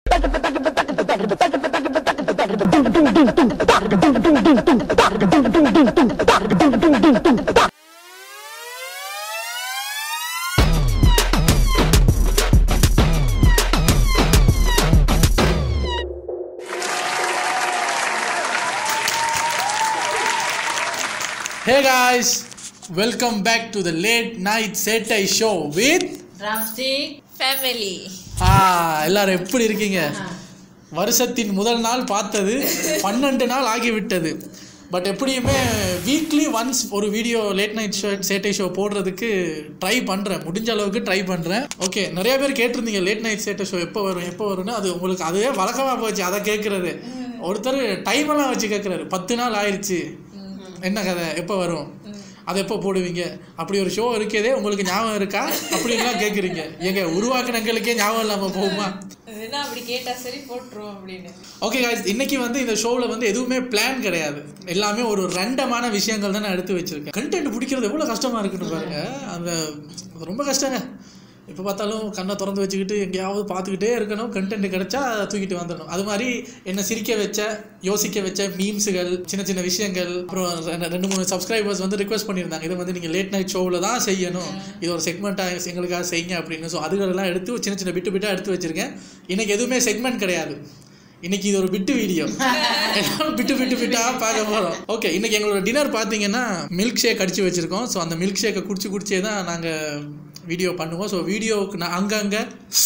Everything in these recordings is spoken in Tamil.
Hey guys, welcome back to the late night Setai show with drumstick family ஆ எல்லாரும் எப்படி இருக்கீங்க வருஷத்தின் முதல் நாள் பார்த்தது பன்னெண்டு நாள் ஆகிவிட்டது பட் எப்படியுமே வீக்லி ஒன்ஸ் ஒரு வீடியோ லேட் நைட் ஷோ சேட்டை ஷோ போடுறதுக்கு ட்ரை பண்ணுறேன் முடிஞ்ச அளவுக்கு ட்ரை பண்ணுறேன் ஓகே நிறைய பேர் கேட்டிருந்தீங்க லேட் நைட் சேட்டை ஷோ எப்போ வரும் எப்போ வரும்னு அது உங்களுக்கு அதுவே வழக்கமாக போச்சு அதை கேட்குறது ஒருத்தர் டைம் எல்லாம் வச்சு கேட்குறாரு பத்து நாள் ஆயிடுச்சு என்ன கதை எப்போ வரும் அதை எப்போ போடுவீங்க அப்படி ஒரு ஷோ இருக்கதே உங்களுக்கு ஞாபகம் இருக்கா அப்படின்லாம் கேட்குறீங்க எங்க உருவாக்குனங்களுக்கே ஞாபகம் இல்லாமல் போகுமா என்ன அப்படி கேட்டா சரி போட்டுருவோம் அப்படின்னு ஓகே guys இன்னைக்கு வந்து இந்த ஷோவில் வந்து எதுவுமே பிளான் கிடையாது எல்லாமே ஒரு ரெண்டமான விஷயங்கள் தான் நான் எடுத்து வச்சிருக்கேன் கண்டென்ட் பிடிக்கிறது எவ்வளோ கஷ்டமாக இருக்குன்னு பாருங்க அந்த அது ரொம்ப கஷ்டங்க எப்போ பார்த்தாலும் கண்ணை திறந்து வச்சுக்கிட்டு எங்கேயாவது பார்த்துக்கிட்டே இருக்கணும் கண்டென்ட் கிடைச்சா தூக்கிட்டு வந்துடணும் அது மாதிரி என்னை சிரிக்க வச்ச யோசிக்க வச்ச மீம்ஸுகள் சின்ன சின்ன விஷயங்கள் அப்புறம் ரெண்டு- ரெண்டு மூணு சப்ஸ்கிரைபர்ஸ் வந்து ரிக்வஸ்ட் பண்ணியிருந்தாங்க இதை வந்து நீங்கள் லேட் நைட் ஷோவில் தான் செய்யணும் இது ஒரு செக்மெண்ட்டாக எங்களுக்காக செய்யுங்க அப்படின்னு ஸோ அதுகளெல்லாம் எடுத்து சின்ன சின்ன பிட்டு பிட்டாக எடுத்து வச்சிருக்கேன் இன்னைக்கு எதுவுமே செக்மெண்ட் கிடையாது இன்னைக்கு இது ஒரு பிட்டு வீடியோ எல்லாரும் பிட்டு பிட்டு பிட்டா பார்க்க போகிறோம் ஓகே இன்னைக்கு எங்களோட டின்னர் பார்த்தீங்கன்னா மில்க் ஷேக் அடிச்சு வச்சிருக்கோம் ஸோ அந்த மில்க் ஷேக்கை குடிச்சு குடிச்சே தான் நாங்கள் வீடியோ பண்ணுவோம் ஸோ வீடியோவுக்கு நான் அங்கங்கே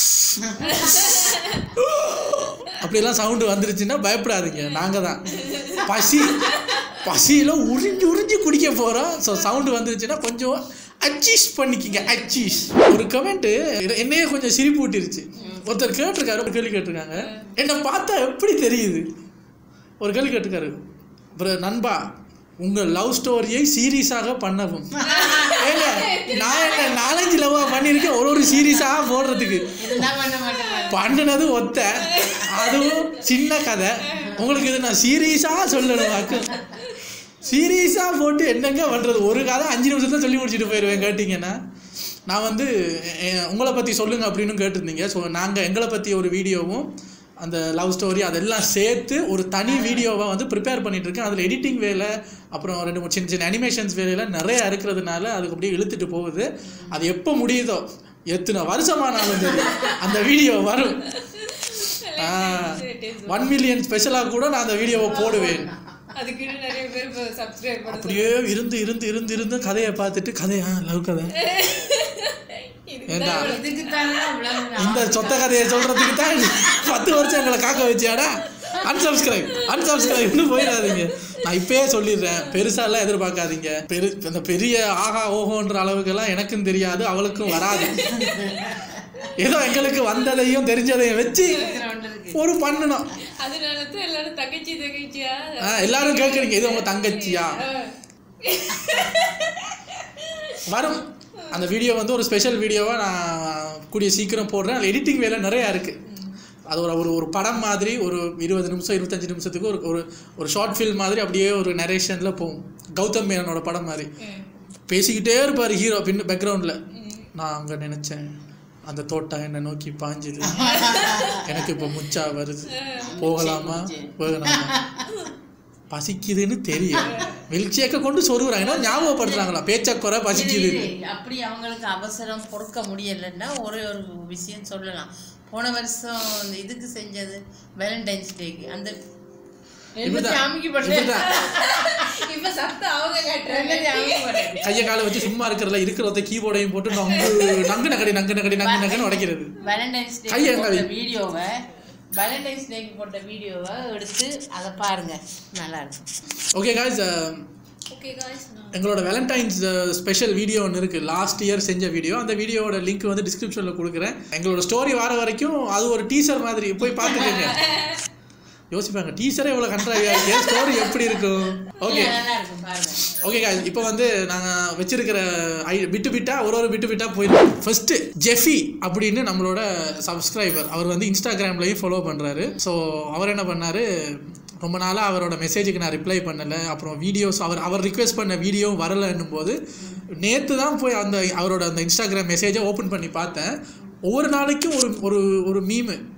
அப்படியெல்லாம் சவுண்டு வந்துருச்சுன்னா பயப்படாதீங்க நாங்கள் தான் பசி பசியில் உறிஞ்சி உறிஞ்சி குடிக்க போகிறோம் ஸோ சவுண்டு வந்துருச்சுன்னா கொஞ்சம் அட்ஜஸ்ட் பண்ணிக்கிங்க அட்ஜஸ்ட் ஒரு கமெண்ட்டு என்னையே கொஞ்சம் சிரிப்பு ஊட்டிருச்சு ஒருத்தர் கேட்டிருக்காரு ஒரு கேள்வி கேட்டிருக்காங்க என்னை பார்த்தா எப்படி தெரியுது ஒரு கேள்வி கேட்டிருக்காரு அப்புறம் நண்பா உங்கள் லவ் ஸ்டோரியை சீரியஸாக பண்ணவும் ஏங்க நான் என்ன நாலஞ்சு லவ்வாக பண்ணியிருக்கேன் ஒரு ஒரு சீரியஸாக போடுறதுக்கு இதெல்லாம் பண்ண மாட்டேன் பண்ணினது ஒத்த அதுவும் சின்ன கதை உங்களுக்கு இது நான் சீரியஸாக சொல்லணும் வாக்கு சீரியஸாக போட்டு என்னங்க பண்ணுறது ஒரு கதை அஞ்சு நிமிஷத்துல சொல்லி முடிச்சுட்டு போயிடுவேன் கேட்டிங்கன்னா நான் வந்து எ- உங்களை பற்றி சொல்லுங்க அப்படின்னு கேட்டிருந்தீங்க ஸோ நாங்கள் எங்களை பற்றி ஒரு வீடியோவும் அந்த லவ் ஸ்டோரி அதெல்லாம் சேர்த்து ஒரு தனி வீடியோவை வந்து ப்ரிப்பேர் பண்ணிட்டு இருக்கேன் அதில் எடிட்டிங் வேலை அப்புறம் ரெண்டு மூணு சின்ன சின்ன அனிமேஷன்ஸ் வேலையெல்லாம் நிறைய இருக்கிறதுனால அதுக்கு அப்படியே இழுத்துட்டு போகுது அது எப்போ முடியுதோ எத்தனை வருஷமானாலும் சரி அந்த வீடியோ வரும் ஒன் மில்லியன் ஸ்பெஷலாக கூட நான் அந்த வீடியோவை போடுவேன் அதுக்கு நிறைய பேர் சப்ஸ்கிரைப் பண்ண அப்படியே இருந்து இருந்து இருந்து இருந்து கதையை பார்த்துட்டு கதையா லவ் கதை ஏண்டா இந்த சொத்த கதையை சொல்றதுக்கு தான் பத்து வருஷம் எங்களை காக்க வச்சியாடா அன்சப்ஸ்கிரைப் அன்சப்ஸ்கிரைப்னு போயிடாதீங்க நான் இப்பயே சொல்லிடுறேன் பெருசாலாம் எதிர்பார்க்காதீங்க பெரு அந்த பெரிய ஆஹா ஓஹோன்ற அளவுக்கெல்லாம் எனக்கும் தெரியாது அவளுக்கும் வராது ஏதோ எங்களுக்கு வந்ததையும் தெரிஞ்சதையும் வச்சு ஒரு பண்ணணும் அதனால தான் எல்லாரும் தங்கச்சி தங்கச்சியா ஆ, எல்லாரும் கேட்குறீங்க இது உங்க தங்கச்சியா வரும் அந்த வீடியோ வந்து ஒரு ஸ்பெஷல் வீடியோவாக நான் கூடிய சீக்கிரம் போடுறேன் அதில் எடிட்டிங் வேலை நிறையா இருக்குது அது ஒரு ஒரு ஒரு படம் மாதிரி ஒரு இருபது நிமிஷம் இருபத்தஞ்சு நிமிஷத்துக்கு ஒரு ஒரு ஒரு ஷார்ட் ஃபில்ம் மாதிரி அப்படியே ஒரு நரேஷனில் போகும் கௌதம் மேனனோட படம் மாதிரி பேசிக்கிட்டே இருப்பார் ஹீரோ பின் பேக்ரவுண்டில் நான் அங்கே நினச்சேன் அந்த தோட்டம் என்னை நோக்கி பாஞ்சுது எனக்கு இப்போ முச்சா வருது போகலாமா போகலாமா பசிக்குதுன்னு தெரியும் மில்க் ஷேக்கை கொண்டு சொருகுறாங்க ஏன்னா ஞாபகப்படுத்துறாங்களா பேச்சக்குறை பசிக்குது அப்படி அவங்களுக்கு அவசரம் பொறுக்க முடியலைன்னா ஒரே ஒரு விஷயம் சொல்லலாம் போன வருஷம் இந்த இதுக்கு செஞ்சது வேலண்டைன்ஸ் டேக்கு அந்த இப்படிதான். அமைக்கப்பட்டது இப்படிதான். இப்ப சத்தம் அவங்க கட்டுறாங்க கையை காலை வச்சு சும்மா இருக்கிறதுல இருக்கிறத கீபோர்டையும் போட்டு நங்கு நங்கு நகடி நங்கு நகடி நங்கு நகன்னு உடைக்கிறது வேலண்டைன்ஸ் கையை டேக்கு போட்ட எங்க வீடியோவை வேலண்டைன்ஸ் டேக்கு போட்ட வீடியோவை எடுத்து அதை பாருங்க நல்லா இருக்கும் ஓகே காய்ஸ் ஓகே காய்ஸ் நான் எங்களோட வேலண்டைன்ஸ் ஸ்பெஷல் வீடியோ ஒன்று இருக்குது லாஸ்ட் இயர் செஞ்ச வீடியோ அந்த வீடியோவோட லிங்க் வந்து டிஸ்கிரிப்ஷனில் கொடுக்குறேன் எங்களோட ஸ்டோரி வர வரைக்கும் அது ஒரு டீசர் மாதிரி போய் பார்த்துக்கோங்க யோசிப்பாங்க டீசரே இவ்வளோ கண்ட்ராவியாக இருக்கு ஸ்டோரி எப்படி இருக்கும் ஓகே நல்லா இருக்கும் பாருங்க ஓகே guys இப்போ வந்து நாங்கள் வச்சிருக்கிற ஐ பிட்டு பிட்டா ஒரு ஒரு பிட்டு பிட்டா போயிருக்கோம் ஃபர்ஸ்ட் ஜெஃபி அப்படின்னு நம்மளோட சப்ஸ்கிரைபர் அவர் வந்து இன்ஸ்டாகிராம்லையும் ஃபாலோ பண்ணுறாரு ஸோ அவர் என்ன பண்ணாரு ரொம்ப நாளாக அவரோட மெசேஜுக்கு நான் ரிப்ளை பண்ணலை அப்புறம் வீடியோஸ் அவர் அவர் ரிக்வெஸ்ட் பண்ண வீடியோ வரலைன்னும் போது நேற்று தான் போய் அந்த அவரோட அந்த இன்ஸ்டாகிராம் மெசேஜை ஓப்பன் பண்ணி பார்த்தேன் ஒவ்வொரு நாளைக்கும் ஒரு ஒரு ஒரு மீமு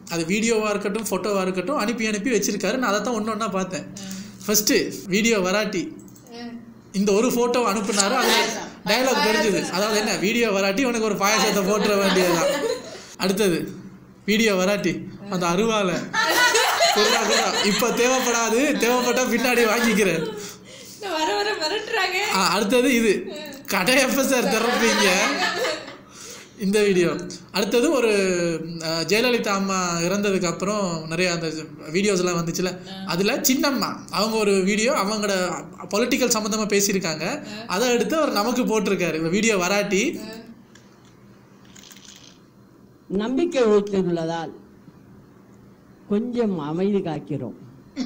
அது வீடியோவாக இருக்கட்டும் ஃபோட்டோவாக இருக்கட்டும் அனுப்பி அனுப்பி வச்சிருக்காரு நான் அதை தான் ஒன்று ஒன்றா பார்த்தேன் ஃபஸ்ட்டு வீடியோ வராட்டி இந்த ஒரு ஃபோட்டோ அனுப்புனாரு அது டயலாக் தெரிஞ்சுது அதாவது என்ன வீடியோ வராட்டி உனக்கு ஒரு பாயாசத்தை போட்டுற வேண்டியதுதான் அடுத்தது வீடியோ வராட்டி அந்த அருவாலை குர்ரா குர்ரா இப்போ தேவைப்படாது தேவைப்பட்டா பின்னாடி வாங்கிக்கிறேன் இந்த வர வர மிரட்டுறாங்க ஆ, அடுத்தது இது கடை எப்போ சார் திறப்பீங்க இந்த வீடியோ அடுத்தது ஒரு அஹ், ஜெயலலிதா அம்மா இறந்ததுக்கு அப்புறம் நிறைய அந்த வீடியோஸ்லாம் வந்துச்சுல அதில் சின்னம்மா அவங்க ஒரு வீடியோ அவங்களோட பொலிட்டிக்கல் சம்மந்தமாக பேசியிருக்காங்க அதை எடுத்து அவர் நமக்கு போட்டிருக்காரு இந்த வீடியோ வராட்டி நம்பிக்கை வைத்துள்ளதால் கொஞ்சம் அமைதி காக்கிறோம்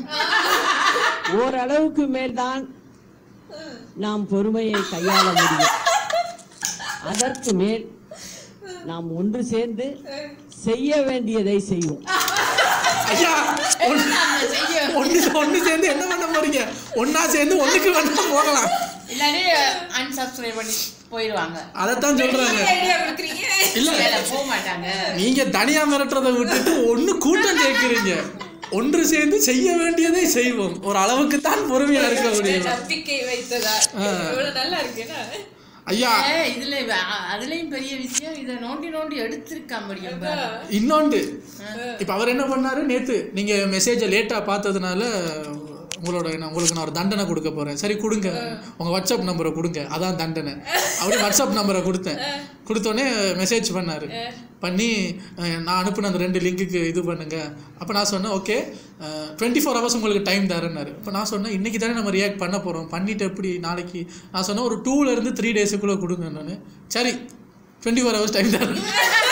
ஓரளவுக்கு மேல்தான் நாம் பொறுமையை கையாள முடியும் அதற்கு மேல் நாம் ஒன்று சேர்ந்து செய்ய வேண்டியதை செய்வோம் ஐயா ஒன்று நம்ம செய்ய ஒன்று ஒன்று சேர்ந்து என்ன பண்ண போறீங்க ஒன்றா சேர்ந்து ஒன்றுக்கு வேணா போகலாம் இல்லாட்டி unsubscribe பண்ணி போயிடுவாங்க அதைத்தான் சொல்கிறாங்க ஐடியா கொடுக்குறீங்க இல்லை வேலை போக மாட்டாங்க நீங்க தனியா மிரட்டுறதை விட்டுட்டு ஒண்ணு கூட்டம் கேட்குறீங்க ஒன்று சேர்ந்து செய்ய வேண்டியதை செய்வோம் ஒரு அளவுக்கு தான் பொறுமையா இருக்க முடியும் நம்பிக்கை வைத்ததா இவ்வளவு நல்லா இருக்குன்னா ஐயா ஏ, இதுல அ- அதுலயும் பெரிய விஷயம் இதை நோண்டி நோண்டி எடுத்திருக்கா முடியும் பாரு. இன்னொன்று இப்ப அவர் என்ன பண்ணாரு நேத்து நீங்க மெசேஜை லேட்டா பார்த்ததுனால உங்களோட நான் உங்களுக்கு நான் ஒரு தண்டனை கொடுக்க போறேன் சரி கொடுங்க உங்க வாட்ஸ்அப் நம்பரை கொடுங்க அதான் தண்டனை அப்படியே வாட்ஸ்அப் நம்பரை கொடுத்தேன் கொடுத்தோடனே மெசேஜ் பண்ணாரு பண்ணி அஹ், நான் அனுப்பின அந்த ரெண்டு லிங்க்குக்கு இது பண்ணுங்க அப்போ நான் சொன்னேன் ஓகே டுவெண்ட்டி ஃபோர் ஹவர்ஸ் உங்களுக்கு டைம் தரேன்னாரு அப்போ நான் சொன்னேன் இன்னைக்கு தானே நம்ம ரியாக்ட் பண்ண போகிறோம் பண்ணிட்டு எப்படி நாளைக்கு நான் சொன்னேன் ஒரு டூலேருந்து த்ரீ டேஸுக்குள்ளே கொடுங்க நான் சரி டுவெண்ட்டி ஃபோர் ஹவர்ஸ் டைம் தரேன்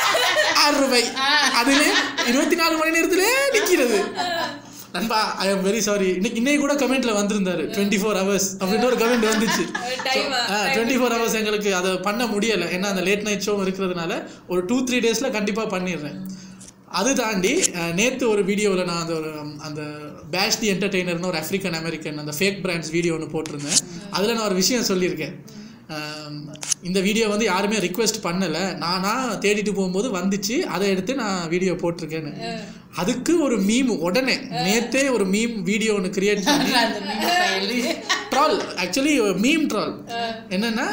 ஆறு ரூபாய் அதுல இருபத்தி நாலு மணி நேரத்திலே நிற்கிறது நண்பா ஐ எம் வெரி சாரி இன்னைக்கு இன்னைக்கு கூட கமெண்ட்ல வந்திருந்தாரு டுவெண்ட்டி ஃபோர் ஹவர்ஸ் அப்படின்னு ஒரு கமெண்ட் வந்துச்சு Time ஆ? டுவெண்ட்டி ஃபோர் ஹவர்ஸ் எங்களுக்கு அதை பண்ண முடியலை ஏன்னா அந்த லேட் நைட் ஷோ இருக்கிறதுனால ஒரு டூ த்ரீ டேஸில் கண்டிப்பாக பண்ணிடுறேன் அது தாண்டி நேற்று ஒரு வீடியோவில் நான் அந்த ஒரு அந்த பேஷ் தி என்டர்டெய்னர்னு ஒரு ஆஃப்ரிக்கன் அமெரிக்கன் அந்த ஃபேக் பிராண்ட்ஸ் வீடியோ ஒன்று போட்டிருந்தேன் அதில் நான் ஒரு விஷயம் சொல்லியிருக்கேன் அஹ், இந்த வீடியோ வந்து யாருமே ரிக்வெஸ்ட் பண்ணலை நானா தேடிட்டு போகும்போது வந்துச்சு அதை எடுத்து நான் வீடியோ போட்டிருக்கேன்னு அதுக்கு ஒரு மீம் உடனே நேத்தே ஒரு மீம் வீடியோ ஒன்று கிரியேட் பண்ணி அந்த மீன் பயலு. ட்ரால் ஆக்சுவலி மீம் ட்ரால் என்னன்னா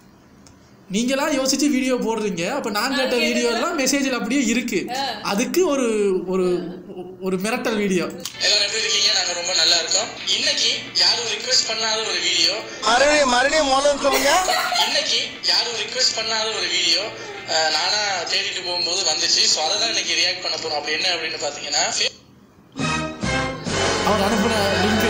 நீங்களா யோசிச்சு வீடியோ போடுறீங்க அப்ப நான் கேட்ட வீடியோ எல்லாம் மெசேஜில் அப்படியே இருக்கு அதுக்கு ஒரு ஒரு ஒரு மிரட்டல் வீடியோ எல்லாரும் எப்படி இருக்கீங்க நாங்க ரொம்ப நல்லா இருக்கோம் இன்னைக்கு யாரும் ரிக்வெஸ்ட் பண்ணாத ஒரு வீடியோ மறுபடியும் மறுபடியும் மூலம் சொல்லுங்க இன்னைக்கு யாரும் ரிக்வெஸ்ட் பண்ணாத ஒரு வீடியோ நானா தேடிட்டு போகும்போது வந்துச்சு ஸோ அதை தான் இன்னைக்கு ரியாக்ட் பண்ண போறோம் அப்படி என்ன அப்படின்னு பார்த்தீங்கன்னா அவர் அனுப்புன லிங்க்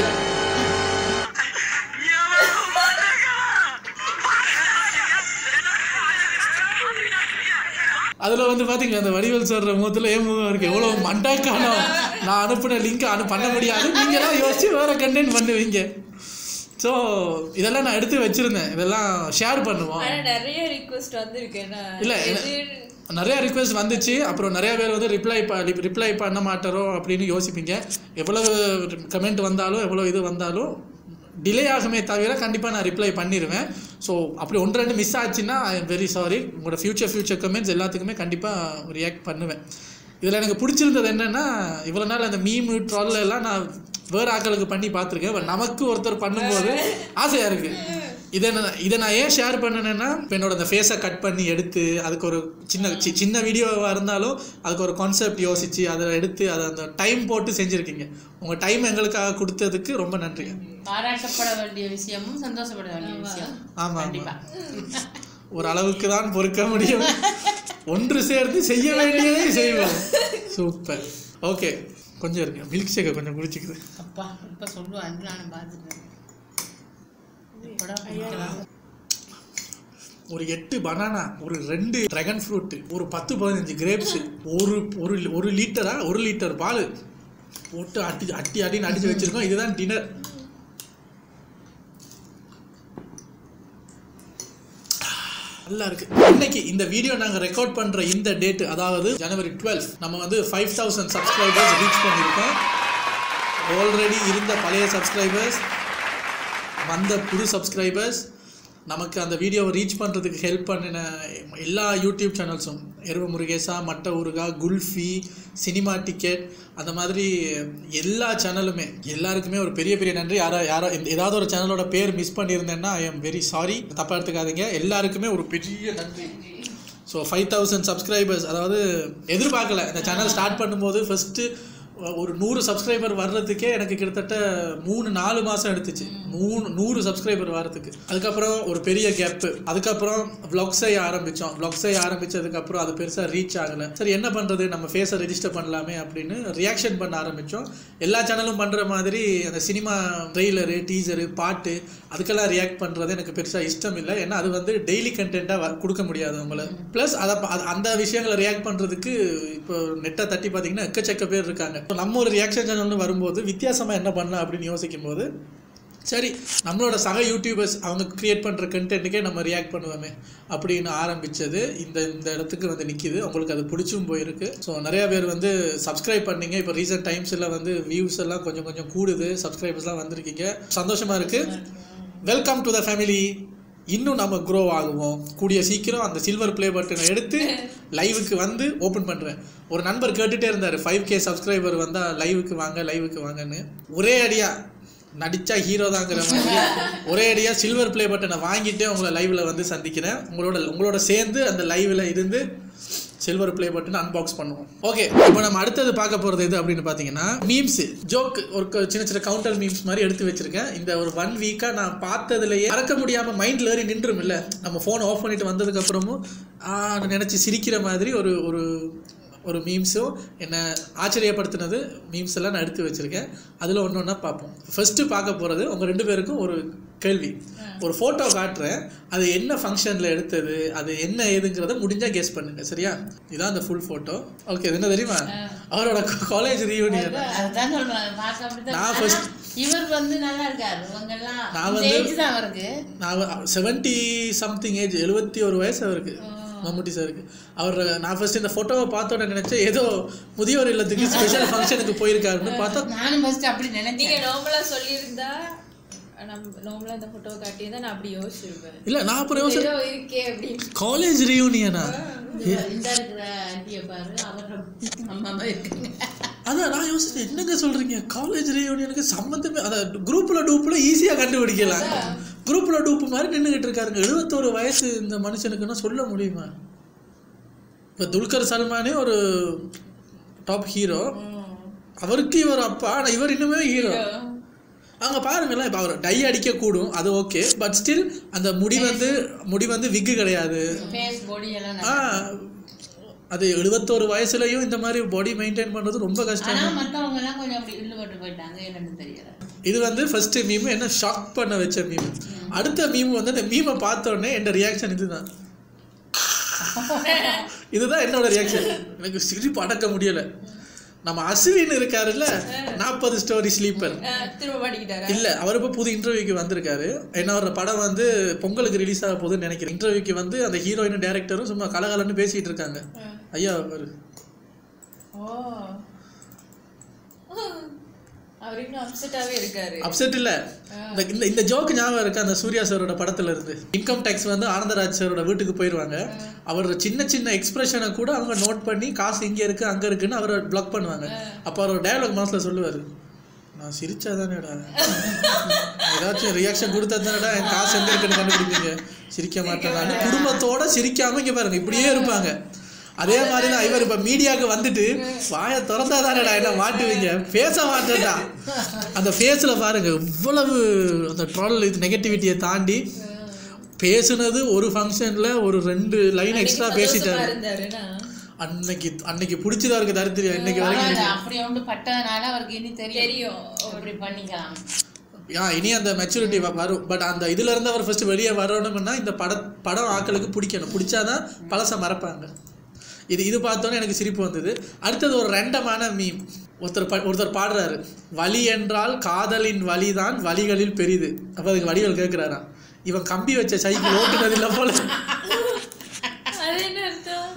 அதில் வந்து பார்த்தீங்களா அந்த வடிவல் சொல்கிற முகத்தில் ஏன் முகம் இருக்கு எவ்வளோ மண்டாக்கானோ நான் அனுப்பின லிங்க் அனு பண்ண முடியாது நீங்களாம் யோசிச்சு வேறு கண்டென்ட் பண்ணுவீங்க ஸோ இதெல்லாம் நான் எடுத்து வச்சுருந்தேன் இதெல்லாம் ஷேர் பண்ணுவோம் ஆனா நிறைய ரிக்வெஸ்ட் வந்திருக்கேன்னா இல்ல, எது- நிறைய ரிக்வெஸ்ட் வந்துச்சு அப்புறம் நிறைய பேர் வந்து ரிப்ளை ரிப்ளை பண்ண மாட்டாரோ அப்படின்னு யோசிப்பீங்க எவ்வளவு கமெண்ட் வந்தாலும் எவ்வளோ இது வந்தாலும் டிலே ஆகுமே தவிர கண்டிப்பாக நான் ரிப்ளை பண்ணிடுவேன் ஸோ அப்படி ஒன்று ரெண்டு மிஸ் ஆச்சுன்னா ஐ எம் வெரி சாரி உங்களோட ஃப்யூச்சர் ஃப்யூச்சர் கமெண்ட்ஸ் எல்லாத்துக்குமே கண்டிப்பாக ரியாக்ட் பண்ணுவேன் இதில் எனக்கு பிடிச்சிருந்தது என்னென்னா இவ்வளோ நாள் அந்த மீம் ட்ரால் எல்லாம் நான் வேறு ஆட்களுக்கு பண்ணி பார்த்துருக்கேன் but நமக்கு ஒருத்தர் பண்ணும்போது ஆசையாக இருக்குது இதை நான் இதை நான் ஏன் ஷேர் பண்ணனேன்னா இப்போ என்னோட அந்த ஃபேஸை கட் பண்ணி எடுத்து அதுக்கு ஒரு சின்ன சி- சின்ன வீடியோவாக இருந்தாலும் அதுக்கு ஒரு கான்செப்ட் யோசித்து அதை எடுத்து அதை அந்த டைம் போட்டு செஞ்சுருக்கீங்க உங்கள் டைம் எங்களுக்காக கொடுத்ததுக்கு ரொம்ப நன்றி பாராட்டப்பட வேண்டிய விஷயமும் சந்தோஷப்பட வேண்டிய விஷயம் ஆமா, கண்டிப்பா ஒரு அளவுக்கு தான் பொறுக்க முடியும் ஒன்று சேர்ந்து செய்ய வேண்டியதை செய்வோம் சூப்பர் ஓகே கொஞ்சம் இருங்க மில்க் ஷேக்கை கொஞ்சம் குடிச்சிக்குது அப்பா இப்ப சொல்லுவான் நானும் பார்த்துட்டேன் எப்படா குடிக்கலாம்? ஒரு எட்டு பனானா ஒரு ரெண்டு ட்ராகன் ஃப்ரூட் ஒரு பத்து பதினஞ்சு கிரேப்ஸ் ஒரு ஒரு ஒரு லிட்டரா ஒரு லிட்டர் பால் போட்டு அட்டி அட்டி அடின்னு அடிச்சு வச்சிருக்கோம் இதுதான் டின்னர் நல்லா இருக்கு இன்னைக்கு இந்த வீடியோ நாங்க ரெக்கார்ட் பண்ற இந்த டேட் அதாவது ஜனவரி டுவெல் நம்ம வந்து ஃபைவ் தௌசண்ட் சப்ஸ்கிரைபர்ஸ் ரீச் பண்ணியிருக்கோம் ஆல்ரெடி இருந்த பழைய சப்ஸ்கிரைபர்ஸ் வந்த புது சப்ஸ்கிரைபர்ஸ் நமக்கு அந்த வீடியோவை ரீச் பண்ணுறதுக்கு ஹெல்ப் பண்ணின எல்லா யூடியூப் சேனல்ஸும் எருவ முருகேசா மட்ட ஊருகா குல்ஃபி சினிமா டிக்கெட் அந்த மாதிரி எல்லா சேனலுமே எல்லாருக்குமே ஒரு பெரிய பெரிய நன்றி யாரோ யாரோ இந்த- ஏதாவது ஒரு சேனலோட பேர் மிஸ் பண்ணியிருந்தேன்னா ஐ எம் வெரி சாரி தப்பாக எடுத்துக்காதீங்க எல்லாருக்குமே ஒரு பெரிய நன்றி ஸோ ஃபைவ் தௌசண்ட் சப்ஸ்கிரைபர்ஸ் அதாவது எதிர்பார்க்கல இந்த சேனல் ஸ்டார்ட் பண்ணும்போது ஃபஸ்ட்டு ஒரு நூறு சப்ஸ்கிரைபர் வர்றதுக்கே எனக்கு கிட்டத்தட்ட மூணு நாலு மாதம் எடுத்துச்சு மூணு நூறு சப்ஸ்கிரைபர் வர்றதுக்கு அதுக்கப்புறம் ஒரு பெரிய கேப்பு அதுக்கப்புறம் vlogs செய்ய ஆரம்பித்தோம் vlogs செய்ய ஆரம்பித்ததுக்கப்புறம் அது பெருசாக ரீச் ஆகலை சரி என்ன பண்ணுறது நம்ம ஃபேஸை ரெஜிஸ்டர் பண்ணலாமே அப்படின்னு ரியாக்ஷன் பண்ண ஆரம்பித்தோம் எல்லா சேனலும் பண்ணுற மாதிரி அந்த சினிமா ட்ரெய்லரு டீசரு பாட்டு அதுக்கெல்லாம் ரியாக்ட் பண்ணுறது எனக்கு பெருசாக இஷ்டம் இல்லை ஏன்னா அது வந்து டெய்லி கண்டென்ட்டாக கொடுக்க முடியாது உங்களை ப்ளஸ் அதை ப- அது- அந்த விஷயங்களை ரியாக்ட் பண்ணுறதுக்கு இப்போ நெட்டை தட்டி பார்த்தீங்கன்னா எக்கச்சக்க பேர் இருக்காங்க இப்போ நம்ம ஒரு ரியாக்ஷன் சேனல்னு வரும்போது வித்தியாசமாக என்ன பண்ணலாம் அப்படின்னு யோசிக்கும் போது சரி நம்மளோட சக யூடியூபர்ஸ் அவங்க கிரியேட் பண்ணுற கண்டென்ட்டுக்கே நம்ம ரியாக்ட் பண்ணுவோமே அப்படின்னு ஆரம்பித்தது இந்த இந்த இடத்துக்கு வந்து நிற்கிது உங்களுக்கு அது பிடிச்சும் போயிருக்கு ஸோ நிறையா பேர் வந்து சப்ஸ்கிரைப் பண்ணீங்க இப்போ ரீசெண்ட் டைம்ஸில் வந்து வியூஸ் எல்லாம் கொஞ்சம் கொஞ்சம் கூடுது சப்ஸ்கிரைபர்ஸ்லாம் வந்திருக்கீங்க சந்தோஷமாக இருக்குது வெல்கம் டு த ஃபேமிலி இன்னும் நம்ம க்ரோ ஆகுவோம் கூடிய சீக்கிரம் அந்த சில்வர் ப்ளே பட்டனை எடுத்து லைவுக்கு வந்து ஓப்பன் பண்ணுறேன் ஒரு நண்பர் கேட்டுகிட்டே இருந்தார் ஃபைவ் கே சப்ஸ்கிரைபர் வந்தால் லைவுக்கு வாங்க லைவுக்கு வாங்கன்னு ஒரே அடியாக நடிச்சா ஹீரோ தாங்கிற மாதிரி ஒரே அடியாக சில்வர் ப்ளே பட்டனை வாங்கிட்டு உங்களை லைவில் வந்து சந்திக்கிறேன் உங்களோட உங்களோட சேர்ந்து அந்த லைவில் இருந்து சில்வர் ப்ளே பட்டன் அன்பாக்ஸ் பண்ணுவோம் ஓகே இப்போ நம்ம அடுத்தது பார்க்க போகிறது எது அப்படின்னு பார்த்தீங்கன்னா மீம்ஸ் ஜோக் ஒரு க- சின்ன சின்ன கவுண்டர் மீம்ஸ் மாதிரி எடுத்து வச்சிருக்கேன் இந்த ஒரு ஒன் வீக்காக நான் பார்த்ததுலயே மறக்க முடியாமல் மைண்டில் ஏறி நின்றும் இல்லை நம்ம ஃபோனை ஆஃப் பண்ணிட்டு வந்ததுக்கப்புறமும் நினச்சி சிரிக்கிற மாதிரி ஒரு ஒரு ஒரு மீம்ஸும் என்னை ஆச்சரியப்படுத்தினது மீம்ஸ் எல்லாம் நான் எடுத்து வச்சுருக்கேன் அதில் ஒன்று ஒன்றா பார்ப்போம் ஃபஸ்ட்டு பார்க்க போகிறது உங்கள் ரெண்டு பேருக்கும் ஒரு கேள்வி ஒரு ஃபோட்டோ காட்டுறேன் அது என்ன ஃபங்க்ஷனில் எடுத்தது அது என்ன ஏதுங்கிறத முடிஞ்சால் கெஸ் பண்ணுங்க சரியா இதான் அந்த ஃபுல் ஃபோட்டோ ஓகே இது என்ன தெரியுமா அவரோட காலேஜ் ரீயூனியன் அதுதான் சொல்றேன் பார்க்க அப்படித்தான் நான் ஆனா, first- இவர் வந்து நல்லா இருக்காரு இவங்க எல்லாம் நான் இந்த வந்து- ஏஜ் தான் அவருக்கு நான் செவன்ட்டி சம்திங் ஏஜ் எழுபத்தி ஒரு வயசு அவருக்கு மம்முட்டி சாருக்கு அவர் நான் ஃபர்ஸ்ட் இந்த ஃபோட்டோவை பார்த்தோன்னே நினச்சேன் ஏதோ முதியோர் இல்லத்துக்கு ஸ்பெஷல் ஃபங்க்ஷனுக்கு போயிருக்காருன்னு பார்த்தா நானும் ஃபர்ஸ்ட் அப்படி நீங்க நினைச்சேன் நார்மலா சொல்லியிருந்தா நம்ம நார்மலா இந்த போட்டோ காட்டியிருந்தா நான் அப்படி யோசிச்சிருப்பேன் இல்லை நான் அப்புறம் யோசி ஏதோ இருக்கே அப்படின்னு காலேஜ் ரீயூனியனா இந்த இருக்கிற ஆண்டியை பாரு அவரோட அம்மா தான் இருக்காங்க அதான் நான் யோசிச்சேன் என்னங்க சொல்றீங்க காலேஜ் ரீயூனியனுக்கு சம்மந்தமே அதான் குரூப்ல டூப்ல ஈஸியாக கண்டுபிடிக்கலாம் குரூப்ல டூப் மாதிரி நின்றுகிட்டு இருக்காருங்க எழுபத்தோரு வயசு இந்த மனுஷனுக்குன்னா சொல்ல முடியுமா இப்போ துல்கர் சல்மானே ஒரு டாப் ஹீரோ அவருக்கு இவர் அப்பா ஆனால் இவர் இன்னுமே ஹீரோ அங்கே பாருங்களேன் இப்போ அவர் டை அடிக்கக்கூடும் அது ஓகே பட் ஸ்டில் அந்த முடி வந்து முடி வந்து விக்கு கிடையாது ஃபேஸ் பாடி எல்லாம் ஆ நல்லா- அது எழுபத்தோரு வயசுலயும் இந்த மாதிரி பாடி மெயின்டைன் பண்றது ரொம்ப கஷ்டம் ஆனா மத்தவங்க எல்லாம் கொஞ்சம் அப்படி இழுபட்டு போயிட்டாங்க என்னன்னு தெரியல இது வந்து ஃபர்ஸ்ட் மீம் என்ன ஷாக் பண்ண வச்ச மீம் அடுத்த மீம் வந்து அந்த மீமை பார்த்த உடனே என் ரியாக்ஷன் இதுதான் இதுதான் என்னோட ரியாக்ஷன் எனக்கு சிரிப்பு அடக்க முடியல நம்ம அஸ்வின் இருக்காருல்ல நாற்பது ஸ்டோரி ஸ்லீப்பர் அஹ், திரும்ப மாட்டிக்கிட்டாரா இல்ல அவர் இப்போ புது இன்டர்வியூக்கு வந்திருக்காரு என்ன ஒரு படம் வந்து பொங்கலுக்கு ரிலீஸ் ஆக போகுதுன்னு நினைக்கிறேன் இன்டர்வியூக்கு வந்து அந்த ஹீரோயின் டேரக்டரும் சும்மா கலகலன்னு பேசிட்டு இருக்காங்க ஐயா அவரு ஓ அவர் இன்னும் அப்செட்டாவே இருக்காரு அப்செட் இல்ல இந்த- இந்த இந்த ஜோக்கு ஞாபகம் இருக்கு அந்த சூர்யா சாரோட படத்துல இருந்து இன்கம் டேக்ஸ் வந்து ஆனந்தராஜ் சாரோட வீட்டுக்கு போயிடுவாங்க அவர் சின்ன சின்ன எக்ஸ்பிரஷனை கூட அவங்க நோட் பண்ணி காசு இங்க இருக்கு அங்க இருக்குன்னு அவரை பிளாக் பண்ணுவாங்க அப்ப அவர் டயலாக் மனசுல சொல்லுவாரு நான் சிரிச்சாதானேடா ஏதாச்சும் ரியாக்ஷன் கொடுத்தா தானடா என் காசு எங்க இருக்குன்னு கண்டுபிடிப்பீங்க சிரிக்க மாட்டேன் குடும்பத்தோட சிரிக்காம இங்க பாருங்க இப்படியே இருப்பாங்க அதே மாதிரி தான் இவர் இப்ப மீடியாவுக்கு வந்துட்டு வாயை திறந்தா தானடா என்ன மாட்டுவீங்க பேச மாட்டேன்டா அந்த ஃபேஸில் பாருங்க இவ்வளவு அந்த ட்ரால் இது நெகட்டிவிட்டியை தாண்டி பேசுனது ஒரு ஃபங்க்ஷனில் ஒரு ரெண்டு லைன் எக்ஸ்ட்ரா சந்தோஷமா பேசிட்டாரு இருந்தாருன்னா அன்னைக்கு அன்னைக்கு பிடிச்சதா இருக்கு தரித்திரியா இன்னைக்கு வரைக்கும் பரவாயில்ல, அப்படி ஒன்று பட்டதுனால அவருக்கு இனி தெரியும் தெரியும். அப்படி பண்ணிக்கலாம் ஆ இனி அந்த மெச்சூரிட்டி வரும் பட் அந்த இதுல இருந்து அவர் ஃபர்ஸ்ட் வெளியே வரணும்னா இந்த பட படம் ஆட்களுக்கு பிடிக்கணும் பிடிச்சாதான் பழச மறப்பாங்க இது இது பார்த்தோன்னே எனக்கு சிரிப்பு வந்தது அடுத்தது ஒரு ரெண்டமான மீம் ஒருத்தர் ப- ஒருத்தர் பாடுறாரு வலி என்றால் காதலின் வலிதான் வலிகளில் பெரிது அப்போ அதுக்கு வடிவல் கேட்குறாராம் இவன் கம்பி வச்ச சைக்கிள் ஓட்டுனது இல்லை போல அது என்ன அர்த்தம்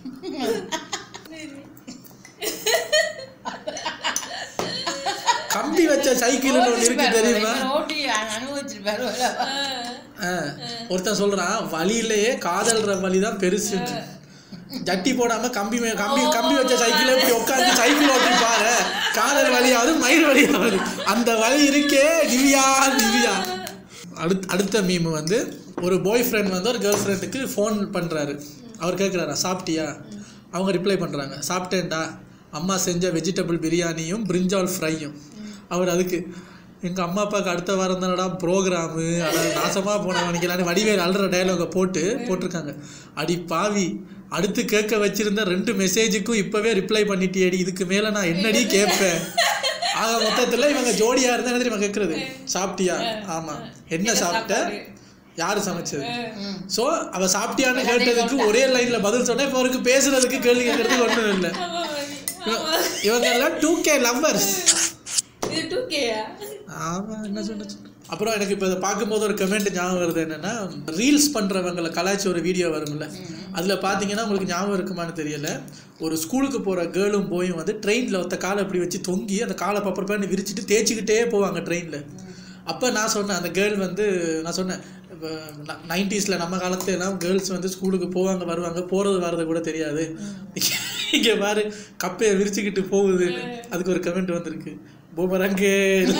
கம்பி கம்பி வச்ச சைக்கிள்னு ஒன்று இருக்கு தெரியுமா இவர் ஓட்டி அனுபவிச்சிருப்பாரு ஆ, ஒருத்தன் சொல்றான் வழியிலேயே காதல்ற வழி தான் பெருசு ஜட்டி போடாம கம்பி மே- கம்பி கம்பி வச்ச சைக்கிள் இப்படி உட்காந்து சைக்கிள் ஓட்டி பாரு காதல் வழியாவது மயிர் வழியாவது அந்த வழி இருக்கே திவ்யா திவ்யா அடுத் அடுத்த மீம் வந்து ஒரு பாய் ஃப்ரெண்ட் வந்து ஒரு கேர்ள் ஃப்ரெண்டுக்கு ஃபோன் பண்ணுறாரு அவர் கேட்குறாரா சாப்பிட்டியா அவங்க ரிப்ளை பண்ணுறாங்க சாப்பிட்டேன்டா அம்மா செஞ்ச வெஜிடபிள் பிரியாணியும் பிரிஞ்சால் ஃப்ரையும் அவர் அதுக்கு எங்கள் அம்மா அப்பாவுக்கு அடுத்த வாரம் தானடா ப்ரோக்ராமு அட நாசமாக போனவனிக்கலான்னு வடிவேல் அழுற டயலாகை போட்டு போட்டிருக்காங்க அடி பாவி அடுத்து கேட்க வச்சிருந்த ரெண்டு மெசேஜுக்கும் இப்போவே ரிப்ளை பண்ணிட்டியேடி இதுக்கு மேலே நான் என்னடி கேட்பேன் ஆக மொத்தத்தில் இவங்க ஜோடியாக இருந்தால் என்ன தெரியுமா கேட்குறது சாப்பிட்டியா ஆமாம் என்ன சாப்பிட்ட யார் சமைச்சது ஸோ அவ சாப்பிட்டியான்னு கேட்டதுக்கு ஒரே லைனில் பதில் சொன்னா இப்போ அவருக்கு பேசுறதுக்கு கேள்வி கேட்கறதுக்கு ஒன்றும் இல்லை இவங்க எல்லாம் டூ கே லவ்வர்ஸ் இது டூ கேயா ஆமாம் என்ன சொன்ன அப்புறம் எனக்கு இப்போ இதை பார்க்கும்போது ஒரு கமெண்ட் ஞாபகம் வருது என்னன்னா ரீல்ஸ் பண்ணுறவங்களை கலாய்ச்சி ஒரு வீடியோ வரும்ல அதில் பார்த்தீங்கன்னா உங்களுக்கு ஞாபகம் இருக்குமான்னு தெரியல ஒரு ஸ்கூலுக்கு போகிற கேர்ளும் போயும் வந்து ட்ரெயினில் ஒத்த காலை அப்படி வச்சு தொங்கி அந்த காலை பப்பர் பேன்னு விரிச்சிட்டு தேய்ச்சிக்கிட்டே போவாங்க ட்ரெயினில் அப்போ நான் சொன்னேன் அந்த கேர்ள் வந்து நான் சொன்னேன் இப்போ நைன்டிஸில் நம்ம காலத்துல எல்லாம் கேர்ள்ஸ் வந்து ஸ்கூலுக்கு போவாங்க வருவாங்க போகிறது வர்றது கூட தெரியாது இங்கே பாரு கப்பையை விரிச்சுக்கிட்டு போகுது அதுக்கு ஒரு கமெண்ட் வந்திருக்கு பூமரங்கே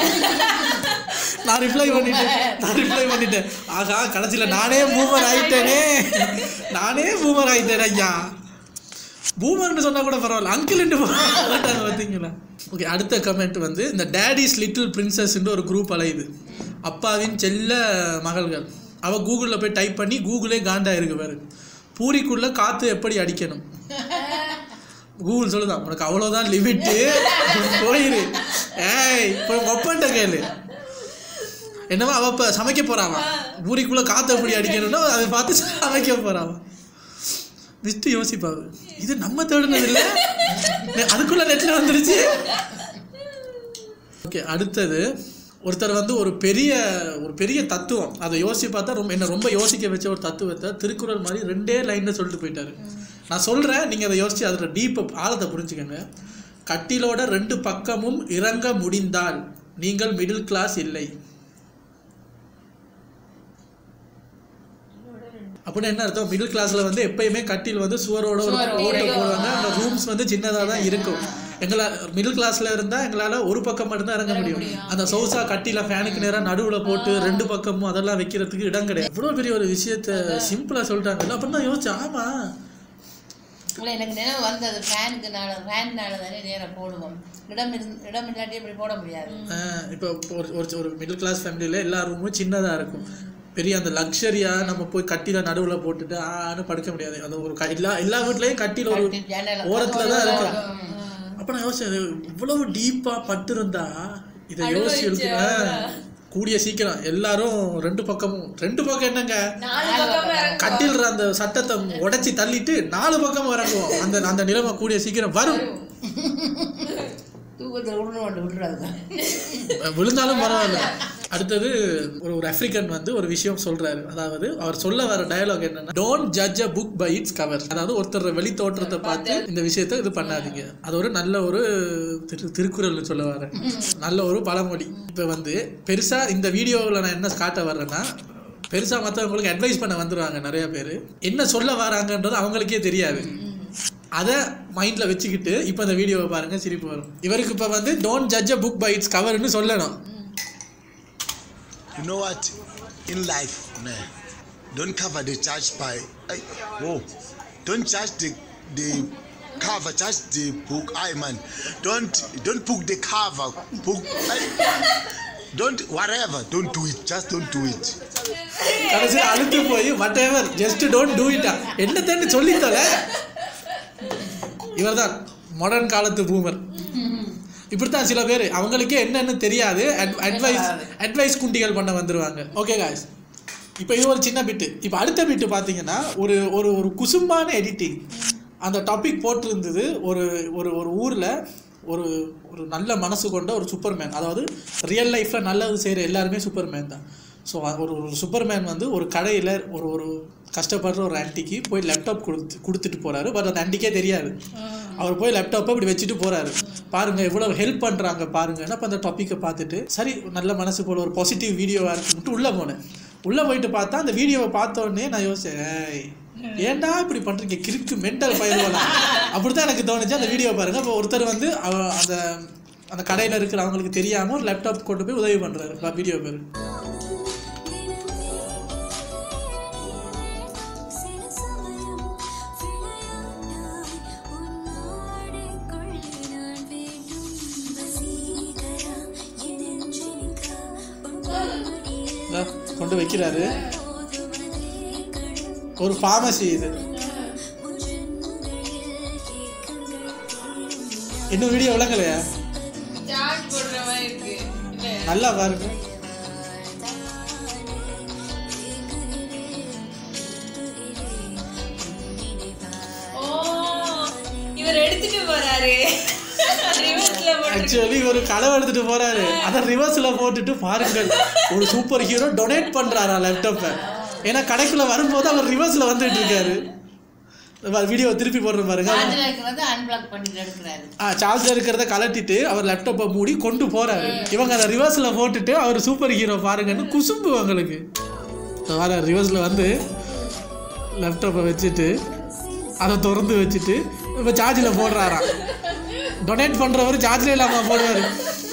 நான் ரிப்ளை பண்ணிட்டேன் நான் ரிப்ளை பண்ணிட்டேன் ஆகா கடைசியில் நானே பூமர் ஆயிட்டேனே நானே பூமர் ஆயிட்டேன் ஐயா பூமர்னு சொன்னா கூட பரவாயில்ல அங்கிள்ன்ட்டு மாட்டாங்க பார்த்தீங்களா ஓகே அடுத்த கமெண்ட் வந்து இந்த டேடிஸ் லிட்டில் பிரின்சஸ்ன்ற ஒரு குரூப் அலையுது அப்பாவின் செல்ல மகள்கள் அவ கூகுளில் போய் டைப் பண்ணி கூகுளே காண்டா இருக்கு பாரு பூரிக்குள்ள காத்து எப்படி அடிக்கணும் கூகுள் சொல்லுதான் உனக்கு அவ்வளோதான் லிமிட்டு போயிரு ஏய் இப்போ உங்க ஒப்பன்ட்ட கேளு என்னவா அவ இப்போ சமைக்க போறாவா பூரிக்குள்ள காத்து எப்படி அடிக்கணும்னா அதை பார்த்து சமைக்க போறாவா விட்டு யோசிப்பாவு இது நம்ம தேடுனது இல்லை அதுக்குள்ள நெட்ல வந்துருச்சு ஓகே அடுத்தது ஒருத்தர் வந்து ஒரு பெரிய ஒரு பெரிய தத்துவம் அதை யோசிச்சு பார்த்தா ரொம்ப என்ன ரொம்ப யோசிக்க வச்ச ஒரு தத்துவத்தை திருக்குறள் மாதிரி ரெண்டே லைன்ல சொல்லிட்டு போயிட்டாரு நான் சொல்றேன் நீங்க அதை யோசிச்சு அதோட டீப் ஆழத்தை புரிஞ்சுக்கங்க கட்டிலோட ரெண்டு பக்கமும் இறங்க முடிந்தால் நீங்கள் மிடில் கிளாஸ் இல்லை அப்படின்னு என்ன அர்த்தம் மிடில் கிளாஸ்ல வந்து எப்பயுமே கட்டில் வந்து சுவரோட ஒரு ஓட்டை போடுவாங்க அந்த ரூம்ஸ் வந்து சின்னதாக தான் இருக்கும் எங்களா மிடில் கிளாஸ்ல இருந்தா எங்களால ஒரு பக்கம் மட்டும்தான் இறங்க முடியும் அந்த சௌசா கட்டில ஃபேனுக்கு நேரா நடுவுல போட்டு ரெண்டு பக்கமும் அதெல்லாம் வைக்கிறதுக்கு இடம் கிடையாது இவ்வளவு பெரிய ஒரு விஷயத்த சிம்பிளா சொல்லிட்டாங்கல்ல அப்படின்னு நான் யோசிச்சேன் ஆமா இல்லை எனக்கு நினைவு வந்தது ஃபேனுக்கு நாள ஃபேன்னால தானே நேரம் போடுவோம் இடம் இருந்து இடம் இல்லாட்டி இப்படி போட முடியாது ஆஹ் இப்போ ஒரு ஒரு ஒரு மிடில் கிளாஸ் ஃபேமிலியில் எல்லா ரூமும் சின்னதாக இருக்கும் பெரிய அந்த லக்ஸரியாக நம்ம போய் கட்டில நடுவில் போட்டுட்டு ஆன்னு படுக்க முடியாது அந்த ஒரு க- எல்லா எல்லா வீட்லேயும் கட்டில ஒரு கட்டில் ஜன்னல் ஓரத்தில் தான் இருக்கும் அப்போ நான் யோசிச்சேன் இது இவ்வளவு டீப்பாக பட்டிருந்தா இதை யோசிச்சு கூடிய சீக்கிரம் எல்லாரும் ரெண்டு பக்கமும் ரெண்டு பக்கம் என்னங்க நாலு பக்கம் இறங்கு. கட்டில் அந்த சட்டத்தை உடைச்சி தள்ளிட்டு நாலு பக்கம் இறங்குவோம் அந்த அந்த நிலைமை கூடிய சீக்கிரம் வரும் தூக்கத்தில் விடுற கொண்டு விட்டுறாங்க விழுந்தாலும் பரவாயில்ல அடுத்தது ஒரு ஒரு ஆப்பிரிக்கன் வந்து ஒரு விஷயம் சொல்றாரு அதாவது அவர் சொல்ல வர டயலாக் என்னன்னா don't judge a book by its cover அதாவது ஒருத்தர் வெளி தோற்றத்தை பார்த்து இந்த விஷயத்த இது பண்ணாதீங்க அது ஒரு நல்ல ஒரு திரு திருக்குறள்னு சொல்ல வரேன் நல்ல ஒரு பழமொழி இப்போ வந்து பெருசா இந்த வீடியோவில் நான் என்ன காட்ட வர்றேன்னா பெருசா மற்றவங்களுக்கு அட்வைஸ் பண்ண வந்துருவாங்க நிறைய பேர் என்ன சொல்ல வராங்கன்றது அவங்களுக்கே தெரியாது அதை மைண்டில் வச்சுக்கிட்டு இப்போ இந்த வீடியோவை பாருங்க சிரிப்பு வரும் இவருக்கு இப்போ வந்து don't judge a book by its கவர்னு சொல்லணும் You know what? In life, man, don't cover the church by. Ay, whoa, don't judge the the cover, judge the book. Aye, man, don't don't book the cover. Book. Ay, don't whatever. Don't do it. Just don't do it. கடைசியில் அழுத்து போய் whatever just don't do இட்டா என்னத்தன்னு சொல்லித்தல இவர்தான் மாடர்ன் காலத்து பூமர் இப்படித்தான் சில பேர் அவங்களுக்கே என்னன்னு தெரியாது அட்வைஸ் அட்வைஸ் குண்டிகள் பண்ண வந்துருவாங்க ஓகே காய்ஸ் இப்போ இது ஒரு சின்ன பிட்டு இப்போ அடுத்த பிட்டு பார்த்தீங்கன்னா ஒரு ஒரு ஒரு குசும்பான எடிட்டிங் அந்த டாபிக் போட்டிருந்தது ஒரு ஒரு ஒரு ஊரில் ஒரு ஒரு நல்ல மனசு கொண்ட ஒரு சூப்பர்மேன் அதாவது ரியல் லைஃப்பில் நல்லது செய்கிற எல்லாருமே சூப்பர்மேன் தான் ஸோ ஒரு ஒரு சூப்பர்மேன் வந்து ஒரு கடையில் ஒரு ஒரு கஷ்டப்படுற ஒரு ஆன்ட்டிக்கு போய் லேப்டாப் கொடுத்து கொடுத்துட்டு போகிறாரு பட் அந்த ஆன்ட்டிக்கே தெரியாது அவர் போய் லேப்டாப்பை இப்படி வச்சுட்டு போறாரு பாருங்க எவ்வளவு ஹெல்ப் பண்றாங்க பாருங்க அப்போ அந்த டாப்பிக்கை பார்த்துட்டு சரி நல்ல மனசு போல ஒரு பாசிட்டிவ் வீடியோவாக இருக்குன்ட்டு உள்ள போனேன் உள்ள போயிட்டு பார்த்தா அந்த வீடியோவை பார்த்த உடனே நான் யோசிச்சேன் "ஏய், ஏன்டா இப்படி பண்றீங்க கிறுக்கு மென்டல் பயிர்வலாம் அப்படித்தான் எனக்கு தோணுச்சு அந்த வீடியோ பாருங்க இப்போ ஒருத்தர் வந்து அவ- அந்த அந்த கடையில் இருக்கிற அவங்களுக்கு தெரியாம ஒரு லேப்டாப் கொண்டு போய் உதவி பண்றாரு வீடியோ பேர் இதோ கொண்டு வைக்கிறாரு ஒரு ஃபார்மசி இது இன்னும் வீடியோ விளங்கலையா சார்ஜ் போடுற மாதிரி இருக்கு இல்ல நல்லா பாருங்க ஓ இவர் எடுத்துட்டு போறாரு ரிவர்ஸ்ல போட்டு ஆக்சுவலி இவர் களவு எடுத்துட்டு போறாரு அதை ரிவர்ஸ்ல போட்டுட்டு பாருங்கள் ஒரு சூப்பர் ஹீரோ டொனேட் பண்றாரா லேப்டாப்பை ஏன்னா கடைக்குள்ள வரும்போது அவர் ரிவர்ஸ்ல வந்துட்டு இருக்காரு வீடியோ திருப்பி போடுற பாருங்க சார்ஜில் இருக்கிறத அன்பிளாக் பண்ணிட்டு எடுக்கிறாரு ஆ சார்ஜர் இருக்கிறத கலட்டிட்டு அவர் லேப்டாப்பை மூடி கொண்டு போறாரு இவங்க அதை ரிவர்ஸ்ல போட்டுட்டு அவர் சூப்பர் ஹீரோ பாருங்கன்னு குசும்பு அவங்களுக்கு வர ரிவர்ஸ்ல வந்து லேப்டாப்பை வச்சுட்டு அதை திறந்து வச்சுட்டு இப்போ சார்ஜில் போடுறாராம் டொனேட் பண்ணுறவர் சார்ஜில் இல்லாமல் போடுவார்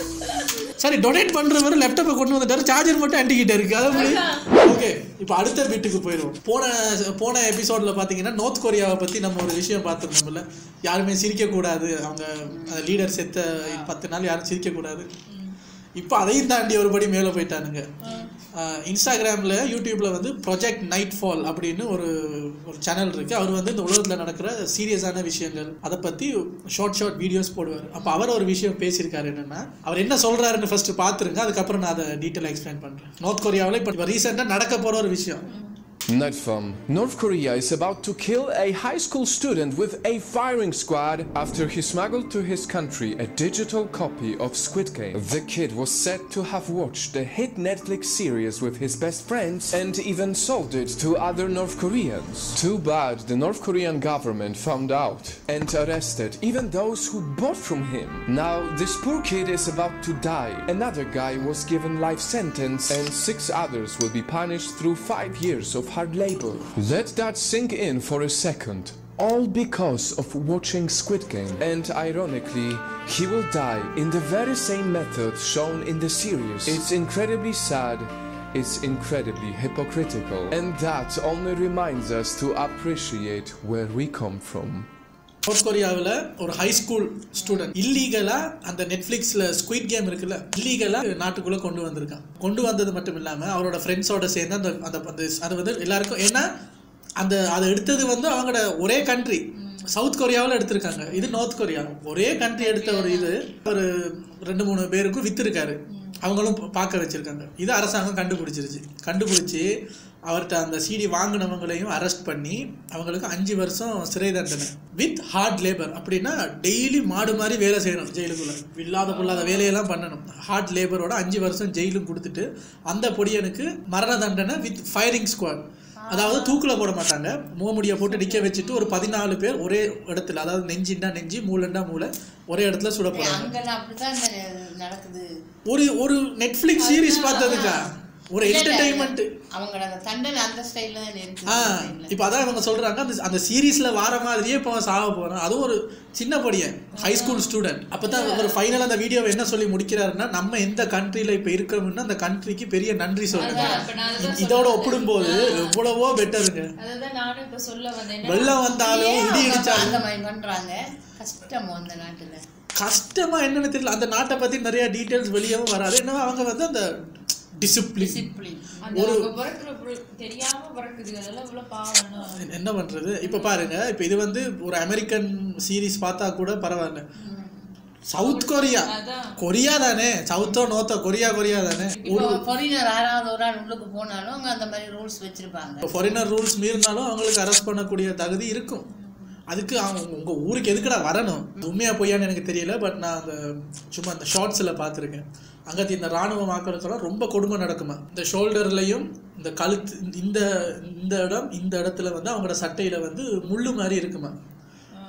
சரி டொனேட் பண்ணுறவர் லேப்டாப்பை கொண்டு வந்துட்டாரு சார்ஜர் மட்டும் அண்டிக்கிட்டே இருக்கு அதை ஓகே இப்போ அடுத்த வீட்டுக்கு போயிடுவோம் போன போன எபிசோடில் பார்த்தீங்கன்னா நார்த் கொரியாவை பற்றி நம்ம ஒரு விஷயம் பார்த்துருந்தோம்ல யாருமே சிரிக்கக்கூடாது அவங்க லீடர் செத்த பத்து நாள் யாரும் சிரிக்கக்கூடாது இப்போ அதையும் தாண்டி ஒரு படி மேலே போயிட்டானுங்க இன்ஸ்டாகிராமில் யூடியூப்பில் வந்து ப்ரொஜெக்ட் நைட் ஃபால் அப்படின்னு ஒரு ஒரு சேனல் இருக்குது அவர் வந்து இந்த உலகத்தில் நடக்கிற சீரியஸான விஷயங்கள் அதை பற்றி ஷார்ட் ஷார்ட் வீடியோஸ் போடுவார் அப்போ அவர் ஒரு விஷயம் பேசியிருக்காரு என்னென்னா அவர் என்ன சொல்கிறாருன்னு ஃபஸ்ட்டு பார்த்துருங்க அதுக்கப்புறம் நான் அதை டீட்டெயிலாக எக்ஸ்பிளைன் பண்ணுறேன் நார்த் கொரியாவில் இப்போ ரீசெண்டாக நடக்க போகிற ஒரு விஷயம் Nightfall. North Korea is about to kill a high school student with a firing squad after he smuggled to his country a digital copy of Squid Game. The kid was said to have watched the hit Netflix series with his best friends and even sold it to other North Koreans. Too bad the North Korean government found out and arrested even those who bought from him. Now this poor kid is about to die. Another guy was given life sentence and six others will be punished through five years of hard labor. Let that sink in for a second. All because of watching Squid Game. And ironically, he will die in the very same method shown in the series. It's incredibly sad. It's incredibly hypocritical. And that only reminds us to appreciate where we come from. North கொரியாவில் ஒரு ஹை ஸ்கூல் ஸ்டூடெண்ட் இல்லீகலாக அந்த நெட்ஃப்ளிக்ஸில் ஸ்குயிட் கேம் இருக்குல்ல இல்லீகலாக நாட்டுக்குள்ளே கொண்டு வந்திருக்கான் கொண்டு வந்தது மட்டும் இல்லாமல் அவரோட ஃப்ரெண்ட்ஸோட சேர்ந்து அந்த அந்த அந்த அது வந்து எல்லாருக்கும் ஏன்னா அந்த அதை எடுத்தது வந்து அவங்களோட ஒரே கண்ட்ரி சவுத் கொரியாவில் எடுத்திருக்காங்க இது நார்த் கொரியா ஒரே கண்ட்ரி எடுத்த ஒரு இது ஒரு ரெண்டு மூணு பேருக்கும் விற்றுருக்காரு அவங்களும் பார்க்க வச்சுருக்காங்க இது அரசாங்கம் கண்டுபிடிச்சிருச்சு கண்டுபிடிச்சி அவர்கிட்ட அந்த சிடி வாங்கினவங்களையும் அரெஸ்ட் பண்ணி அவங்களுக்கு அஞ்சு வருஷம் சிறை தண்டனை வித் ஹார்ட் லேபர் அப்படின்னா டெய்லி மாடு மாதிரி வேலை செய்யணும் ஜெயிலுக்குள்ள இல்லாத பொல்லாத வேலையெல்லாம் பண்ணணும் ஹார்ட் லேபரோட அஞ்சு வருஷம் ஜெயிலும் கொடுத்துட்டு அந்த பொடியனுக்கு மரண தண்டனை வித் ஃபயரிங் ஸ்குவாட் அதாவது தூக்கில் போட மாட்டாங்க முகமுடியை போட்டு நிற்க வச்சுட்டு ஒரு பதினாலு பேர் ஒரே இடத்துல அதாவது நெஞ்சின்னா நெஞ்சு மூளைன்னா மூளை ஒரே இடத்துல சுட போறாங்க அங்கெல்லாம் அப்படிதான் இந்த நடக்குது ஒரு ஒரு நெட்ஃப்ளிக்ஸ் சீரிஸ் பார்த்ததுக்கா ஒரு என்டர்டைன்மெண்ட் அவங்களோட அந்த தண்டனை அந்த ஸ்டைல்ல தான் ஆ இருக்கு இப்போ அதான் இவங்க சொல்றாங்க அந்த அந்த சீரீஸ்ல வார மாதிரியே இப்போ அவன் சாக போறான் அதுவும் ஒரு சின்ன படியன் ஹை ஸ்கூல் ஸ்டூடெண்ட் அப்பதான் ஒரு ஃபைனல் அந்த வீடியோவை என்ன சொல்லி முடிக்கிறாருன்னா நம்ம எந்த கண்ட்ரில இப்போ இருக்கோம்னா அந்த கண்ட்ரிக்கு பெரிய நன்றி சொல்லுங்க அதான், இப்ப நான் அதுதான் இதோட சொல்ல ஒப்பிடும்போது எவ்வளவோ பெட்டருங்க அதான் நானும் இப்ப சொல்ல வந்தேன் என்னன்னா, வெள்ளம் வந்தாலும் இடி ஏன் அவங்க இடிச்சாலும் அந்த மாதிரி பண்றாங்க கஷ்டம் அந்த நாட்டுல கஷ்டமா என்னன்னு தெரியல அந்த நாட்டை பத்தி நிறைய டீட்டெயில்ஸ் வெளியவும் வராது என்ன அவங்க வந்து அந்த டிசிப்ளின் டிசிப்ளின் அந்த அவங்க பிறக்கிற புள்ள- தெரியாம பிறக்குது அதெல்லாம் இவ்வளவு பாவம் என்ன பண்றது இப்ப பாருங்க இப்ப இது வந்து ஒரு அமெரிக்கன் சீரிஸ் பார்த்தா கூட பரவாயில்ல சவுத் கொரியா அதான். கொரியா தானே சவுத்தோ நோத்தோ கொரியா கொரியா தானே இப்போ ஃபாரினர் யாராவது ஒரு ஆள் உள்ளுக்கு போனாலும் அவங்க அந்த மாதிரி ரூல்ஸ் வச்சிருப்பாங்க இப்போ ஃபாரினர் ரூல்ஸ் மீறினாலும் அவங்களுக்கு அரெஸ்ட் பண்ணக்கூடிய தகுதி இருக்கும் அதுக்கு அவங்க உங்க ஊருக்கு எதுக்குடா வரணும் உண்மையா பொய்யான்னு எனக்கு தெரியல பட் நான் அந்த சும்மா அந்த ஷார்ட்ஸில் பார்த்துருக்கேன் அங்கே இந்த ராணுவ மக்களுக்கெல்லாம் ரொம்ப கொடுமை நடக்குமா இந்த ஷோல்டர்லையும் இந்த கழுத்து இந்த இந்த இடம் இந்த இடத்துல வந்து அவங்களோட சட்டையில வந்து முள்ளு மாதிரி இருக்குமா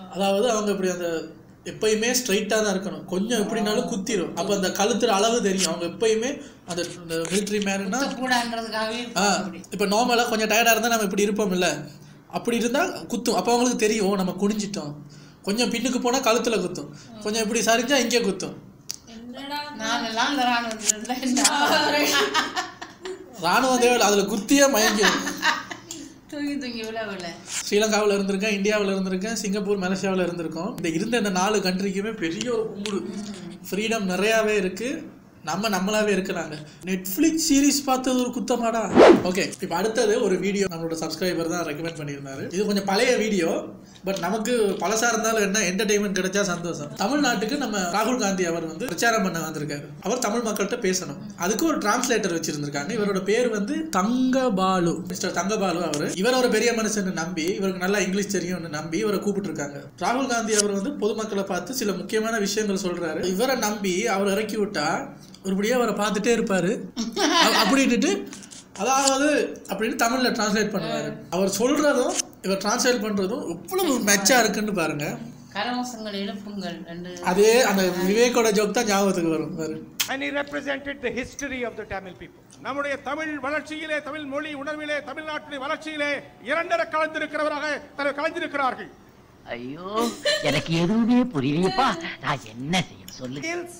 அதாவது அவங்க இப்படி அந்த எப்பயுமே ஸ்ட்ரைட்டாக தான் இருக்கணும் கொஞ்சம் எப்படினாலும் குத்திரும் அப்போ அந்த கழுத்துற அளவு தெரியும் அவங்க எப்பயுமே அந்த மிலிட்ரி மேனுன்னா கூடாங்கிறதுக்காகவே ஆ இப்போ நார்மலாக கொஞ்சம் டயர்டாக இருந்தால் நம்ம இப்படி இருப்போம் இல்லை அப்படி இருந்தால் குத்தும் அப்போ அவங்களுக்கு தெரியும் ஓ, நம்ம குனிஞ்சிட்டோம் கொஞ்சம் பின்னுக்கு போனால் கழுத்தில் குத்தும் கொஞ்சம் இப்படி சரிஞ்சா இங்கே குத்தும் என்னடா நானெல்லாம் இந்த ராணுவத்தில் இருந்தேன் ராணுவ தேவை அதில் குத்தியே மயங்கிடும் தூங்கி தூங்கி விழ விழ ஸ்ரீலங்காவில் இருந்திருக்கேன் இந்தியாவில் இருந்திருக்கேன் சிங்கப்பூர் மலேசியாவில் இருந்திருக்கோம் இந்த இருந்த இந்த நாலு கண்ட்ரிக்குமே பெரிய ஒரு கும்பிடு ஃப்ரீடம் நிறையாவே இருக்குது நம்ம நம்மளாவே இருக்கலாங்க நெட்ஃப்ளிக்ஸ் சீரிஸ் பார்த்தது ஒரு குத்தமாடா ஓகே இப்போ அடுத்தது ஒரு வீடியோ நம்மளோட சப்ஸ்கிரைபர் தான் ரெக்கமெண்ட் பண்ணியிருந்தாரு இது கொஞ்சம் பழைய வீடியோ பட் நமக்கு பழசா இருந்தாலும் என்ன என்டர்டைன்மெண்ட் கிடைச்சா சந்தோஷம் தமிழ்நாட்டுக்கு நம்ம ராகுல் காந்தி அவர் வந்து பிரச்சாரம் பண்ண வந்திருக்காரு அவர் தமிழ் மக்கள்கிட்ட பேசணும் அதுக்கு ஒரு டிரான்ஸ்லேட்டர் வச்சிருந்திருக்காங்க இவரோட பேர் வந்து தங்கபாலு மிஸ்டர் தங்கபாலு அவர் இவர் ஒரு பெரிய மனுஷன் நம்பி இவருக்கு நல்லா இங்கிலீஷ் தெரியும்னு நம்பி இவரை கூப்பிட்டு இருக்காங்க ராகுல் காந்தி அவர் வந்து பொதுமக்களை பார்த்து சில முக்கியமான விஷயங்கள் சொல்றாரு இவரை நம்பி அவர் இறக்கி விட்டா ஒருபடியே அவரை பார்த்துட்டே இருப்பாரு அ- அப்படின்ட்டு அதாவது அப்படின்னு தமிழ்ல டிரான்ஸ்லேட் பண்ணுவாரு அவர் சொல்றதும் இவர் டிரான்ஸ்லேட் பண்றதும் எவ்வளவு மெச்சா இருக்குன்னு பாருங்க கரவசங்கள் எழுப்புங்கள் ரெண்டு அதே அந்த விவேக்கோட ஜோக் தான் ஞாபகத்துக்கு வரும் பாரு and he represented the history of the Tamil people. நம்முடைய தமிழ் வளர்ச்சியிலே தமிழ் மொழி உணர்விலே தமிழ்நாட்டின் வளர்ச்சியிலே இரண்டர கலந்திருக்கிறவராக தலைவர் கலந்திருக்கிறார்கள் ஐயோ எனக்கு எதுவுமே புரியலையப்பா நான் என்ன செய்ய சொல்லு Skills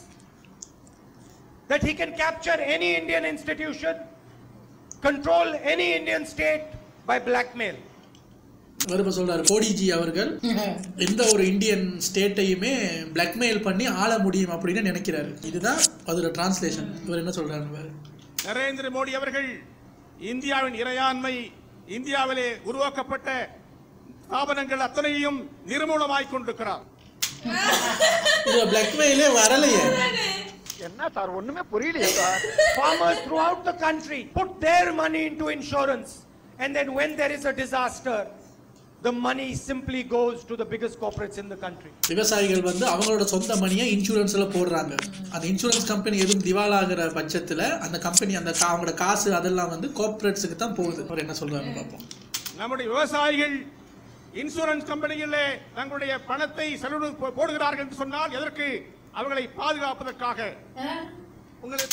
that he can capture any Indian institution, control any Indian state by blackmail. இவர் இப்ப சொல்றாரு கோடிஜி அவர்கள் எந்த ஒரு இந்தியன் ஸ்டேட்டையுமே பிளாக்மெயில் பண்ணி ஆள முடியும் அப்படின்னு நினைக்கிறாரு இதுதான் அதோட டிரான்ஸ்லேஷன் இவர் என்ன சொல்றாரு பாரு நரேந்திர மோடி அவர்கள் இந்தியாவின் இறையாண்மை இந்தியாவிலே உருவாக்கப்பட்ட ஸ்தாபனங்கள் அத்தனையும் நிர்மூலமாய் கொண்டிருக்கிறார் இது பிளாக்மெயிலே வரலையே என்ன சார் ஒண்ணுமே புரியலையே sir farmers throughout the country put their money into insurance and then when there is a disaster the money simply goes to the biggest corporates in the country விவசாயிகள் வந்து அவங்களோட சொந்த மணியை இன்சூரன்ஸ்ல போடுறாங்க அந்த இன்சூரன்ஸ் கம்பெனி எதுவும் திவாலாகிற பட்சத்துல அந்த கம்பெனி அந்த கா- அவங்களோட காசு அதெல்லாம் வந்து கோஆபரேட்ஸுக்கு தான் போகுது அவர் என்ன சொல்றாருன்னு பார்ப்போம் நம்முடைய விவசாயிகள் இன்சூரன்ஸ் கம்பெனிகளிலே தங்களுடைய பணத்தை செலவு போ- போடுகிறார்கள் என்று சொன்னால் எதற்கு அவர்களை பாதுகாப்பதற்காக உங்களுக்கு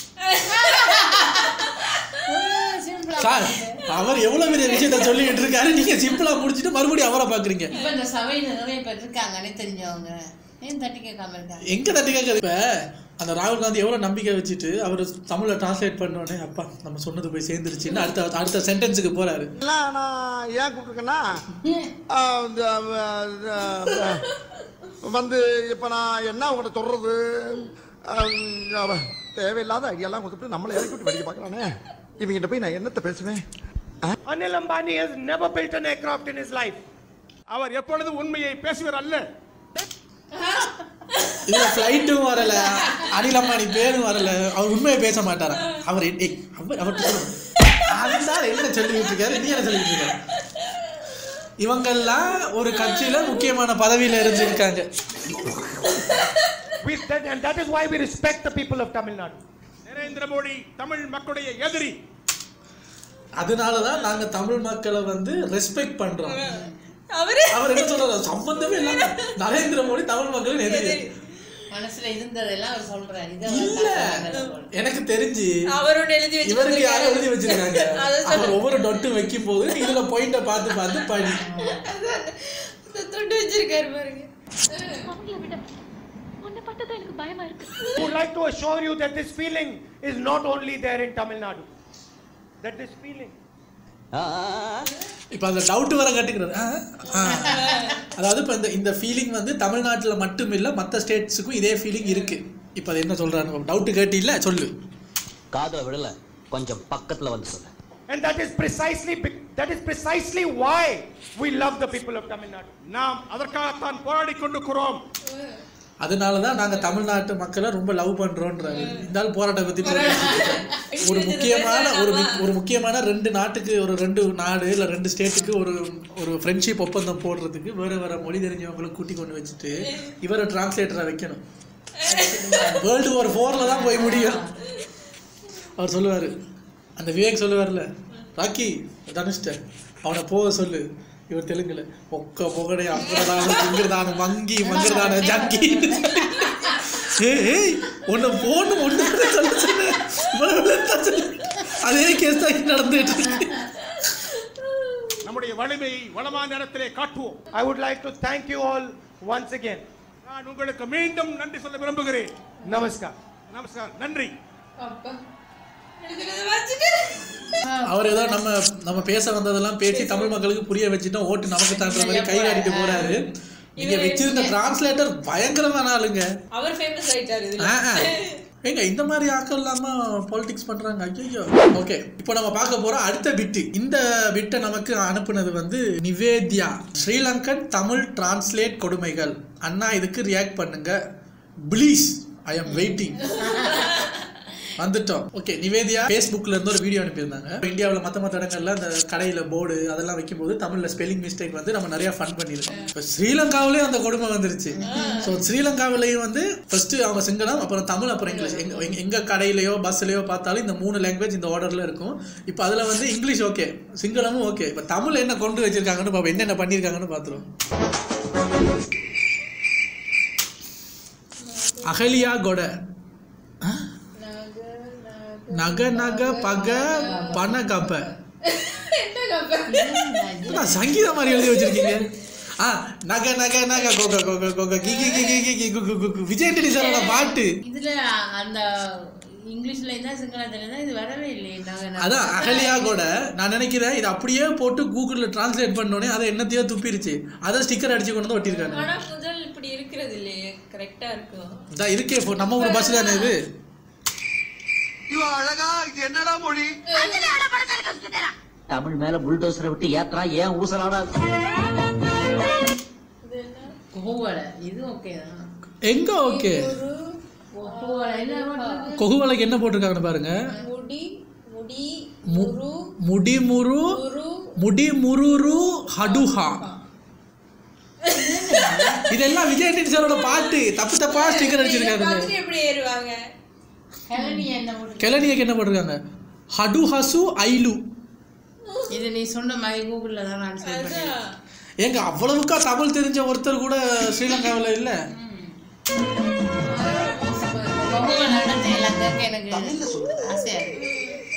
சார் அவர் எவ்வளவு பெரிய விஷயத்த சொல்லிட்டு இருக்காரு நீங்க சிம்பிளா முடிச்சிட்டு மறுபடியும் அவரை பாக்குறீங்க இப்ப இந்த சபையில நிறைய பேர் இருக்காங்கன்னே தெரிஞ்சவங்க ஏன் தட்டி கேட்காம இருக்காங்க எங்க தட்டி கேட்குது இப்ப அந்த ராகுல் காந்தி எவ்வளவு நம்பிக்கை வச்சுட்டு அவர் தமிழ்ல டிரான்ஸ்லேட் பண்ணோடனே அப்பா நம்ம சொன்னது போய் சேர்ந்துருச்சுன்னு அடுத்த அடுத்த சென்டென்ஸுக்கு போறாரு எல்லாம் நான் ஏன் கூப்பிட்டுருக்கேன்னா ஆ, இந்த, ஆ, ஆ, வந்து இப்போ நான் என்ன உங்கள்கிட்ட சொல்றது ஆ, அவ தேவையில்லாத ஐடியாலாம் கொடுத்துட்டு நம்மளை இறக்கி விட்டு வெடிக்க பார்க்குறானே இவங்கிட்ட போய் நான் என்னத்தை பேசுவேன் Anil Ambani has never built an aircraft in his life அவர் எப்பொழுதும் உண்மையை பேசுவர் அல்ல இதுல ஃப்ளைட்டும் வரல அனில் அம்பானி பேரும் வரல அவர் உண்மையை பேச மாட்டாரா அவர் ஏய், அவர் அவர்கிட்ட சொல்லுங்க. அதுதான் என்ன சொல்லிட்டு இருக்காரு நீ என்ன சொல்லிட்டு இருக்காரு இவங்கெல்லாம் ஒரு கட்சியில முக்கியமான பதவியில இருந்திருக்காங்க We, that, and that is why we respect the people of Tamil Nadu. Narendra Modi Tamil மக்களுடைய எதிரி அதனாலதான் நாங்க தமிழ் மக்களை வந்து ரெஸ்பெக்ட் பண்றோம் அவரு அவர் என்ன சொல்றாரு சம்பந்தமே இல்லாம நரேந்திர மோடி தமிழ் மக்களின் எதிரி மனசுல இருந்ததெல்லாம் அவர் சொல்றாரு இல்ல இதெல்லாம் எனக்கு தெரிஞ்சு அவரோட எழுதி வச்சு இவருக்கு யாரும் எழுதி வச்சிருக்காங்க அதை அவர் ஒவ்வொரு டொட்டு வைக்கும் போது இதுல பாயிண்ட பார்த்து பார்த்து படி தொட்டு வச்சிருக்காரு பாருங்க அவங்கள விட உன்னை பார்த்தா தான் எனக்கு பயமா இருக்கு I would like to assure you that this feeling is not only there in Tamil Nadu. That this feeling இப்ப அந்த டவுட் வர கட்டுக்கிறது ஆ, ஆ. அதாவது இப்ப இந்த இந்த ஃபீலிங் வந்து தமிழ்நாட்டுல மட்டும் இல்ல மத்த ஸ்டேட்ஸுக்கும் இதே ஃபீலிங் இருக்கு இப்ப அது என்ன சொல்றாரு டவுட் கேட்டில்ல சொல்லு காதல விடல கொஞ்சம் பக்கத்துல வந்து சொல்லு and that is precisely bec- that is precisely why we love the people of Tamil Nadu. நாம் அதற்காகத்தான் போராடி கொண்டிருக்கிறோம் அதனால தான் நாங்க தமிழ்நாட்டு மக்களை ரொம்ப லவ் பண்றோன்றாரு இந்த ஆள் போராட்டம் பத்தி பேசிட்டு இருக்காரு. ஒரு முக்கியமான ஒரு மி- ஒரு முக்கியமான ரெண்டு நாட்டுக்கு ஒரு ரெண்டு நாடு இல்ல ரெண்டு ஸ்டேட்டுக்கு ஒரு ஒரு ஃப்ரெண்ட்ஷிப் ஒப்பந்தம் போடுறதுக்கு வேற வேற மொழி தெரிஞ்சவங்களை கூட்டி கொண்டு வச்சுட்டு இவரை டிரான்ஸ்லேட்டரா வைக்கணும் வேர்ல்டு வார் ஃபோர்ல தான் போய் முடியும் அவர் சொல்லுவாரு அந்த விவேக் சொல்லுவார்ல ராக்கி தனுஷ்ட அவனை போக சொல்லு இவர் தெலுங்குல ஒக்க பொகடை அப்புறதான திங்கிறதான மங்கி மங்கிறதான ஜங்கி ஏய் ஏய் உன்னை போன்னு ஒன்று சொல்ல சொன்னேன் இவ்வளவு length ஆ சொல்லு. அதே கேஸ் தான் இங்க நடந்துட்டு இருக்கு நம்முடைய வலிமையை வளமான இடத்திலே காட்டுவோம் I would like to thank you all once again. நான் உங்களுக்கு மீண்டும் நன்றி சொல்ல விரும்புகிறேன் Namaskar. நமஸ்கார் நன்றி அப்பா எழுதுனதை வச்சுட்டு அவர் ஏதோ நம்ம நம்ம பேச வந்ததெல்லாம் பேசி தமிழ் மக்களுக்கு புரிய வச்சுட்டோம் ஓட்டு நமக்கு தான்ற மாதிரி கை காட்டிட்டு போறாரு நீங்க வச்சிருந்த டிரான்ஸ்லேட்டர் பயங்கரமான ஆளுங்க அவர் ஃபேமஸ் ஆயிட்டாரு இதுல ஆ, ஆ. ஏங்க இந்த மாதிரி ஆக்கள் இல்லாம பாலிடிக்ஸ் பண்றாங்க ஐயோ ஓகே இப்போ நம்ம பார்க்க போறோம் அடுத்த பிட்டு இந்த பிட்டை நமக்கு அனுப்புனது வந்து நிவேத்யா ஸ்ரீலங்கன் தமிழ் டிரான்ஸ்லேட் கொடுமைகள் அண்ணா இதுக்கு ரியாக்ட் பண்ணுங்க ப்ளீஸ் ஐ அம் வெயிட்டிங் வந்துட்டோம் ஓகே நிவேதியா ஃபேஸ்புக்கில் இருந்து ஒரு வீடியோ அனுப்பியிருந்தாங்க இந்தியாவில் மற்ற மற்ற இடங்கள்ல அந்த கடையில் போர்டு அதெல்லாம் வைக்கும்போது தமிழில் ஸ்பெல்லிங் மிஸ்டேக் வந்து நம்ம நிறைய ஃபன் பண்ணியிருக்கோம் இப்போ ஸ்ரீலங்காவிலேயும் அந்த கொடுமை வந்துருச்சு ஸோ ஸ்ரீலங்காவிலையும் வந்து ஃபர்ஸ்ட் அவங்க சிங்களம் அப்புறம் தமிழ் அப்புறம் இங்கிலீஷ் எங்க எங்க- எங்க கடையிலையோ பஸ்லையோ பார்த்தாலும் இந்த மூணு லாங்குவேஜ் இந்த ஆர்டர்ல இருக்கும் இப்போ அதில் வந்து இங்கிலீஷ் ஓகே சிங்களமும் ஓகே இப்போ தமிழ் என்ன கொண்டு வச்சிருக்காங்கன்னு பார்ப்போம் என்னென்ன பண்ணியிருக்காங்கன்னு பார்த்துருவோம் அகலியா கொட நக நக பக பண கப்ப என்ன கப்ப என்ன சங்கீத மாதிரி எழுதி வச்சிருக்கீங்க ஆ நக நக நக கொக கொக கொக கி கி கி கி கி கி கு கு கு கு. விஜய் ஆண்டனி சாரோட பாட்டு இதுல அந்த இங்கிலீஷ்ல இருந்தா சிங்களத்துல இருந்தா இது வரவே இல்லையே நாங்க அதான் அகலியா கூட நான் நினைக்கிறேன் இது அப்படியே போட்டு கூகுளில் டிரான்ஸ்லேட் பண்ணோடனே அதை என்னத்தையோ துப்பிருச்சு அதை ஸ்டிக்கர் அடிச்சு கொண்டு வந்து ஒட்டியிருக்காங்க ஆனா முதல் இப்படி இருக்கிறது இல்லையே கரெக்டா இருக்கும் இதான் இருக்கே இப்போ நம்ம ஊர் பஸ் தானே இது இவன் அழகா இது என்னடா மொழி தமிழ் மேல புல்டோசரை விட்டு ஏத்துறா ஏன் ஊசலாடா கோவலை இது ஓகே தான் எங்க ஓகே கோவலை என்ன பண்றது? கொகுவலைக்கு என்ன போட்டிருக்காங்கன்னு பாருங்க முடி முடி மு- முரு முடிமுரு முரு முடிமுருரு ஹடுஹா இதெல்லாம் விஜய் ஆண்டனி சாரோட பாட்டு தப்பு தப்பா ஸ்டிக்கர் அடிச்சிருக்காங்க பார்த்துட்டு எப்படி ஏறுவாங்க கிளனி என்ன போட்டு கெலனியக்கு என்ன போட்டிருக்காங்க ஹடு ஹசு ஐலு இது நீ சொன்ன மாதிரி கூகுள்ல தான் நான் சேவ் பண்ணேன் அதான். ஏங்க அவ்வளவுக்கா தமிழ் தெரிஞ்ச ஒருத்தர் கூட ஸ்ரீலங்காவில் இல்ல கோவலை நடந்த இலங்கைக்கு எனக்கு ஆசையா இருக்கு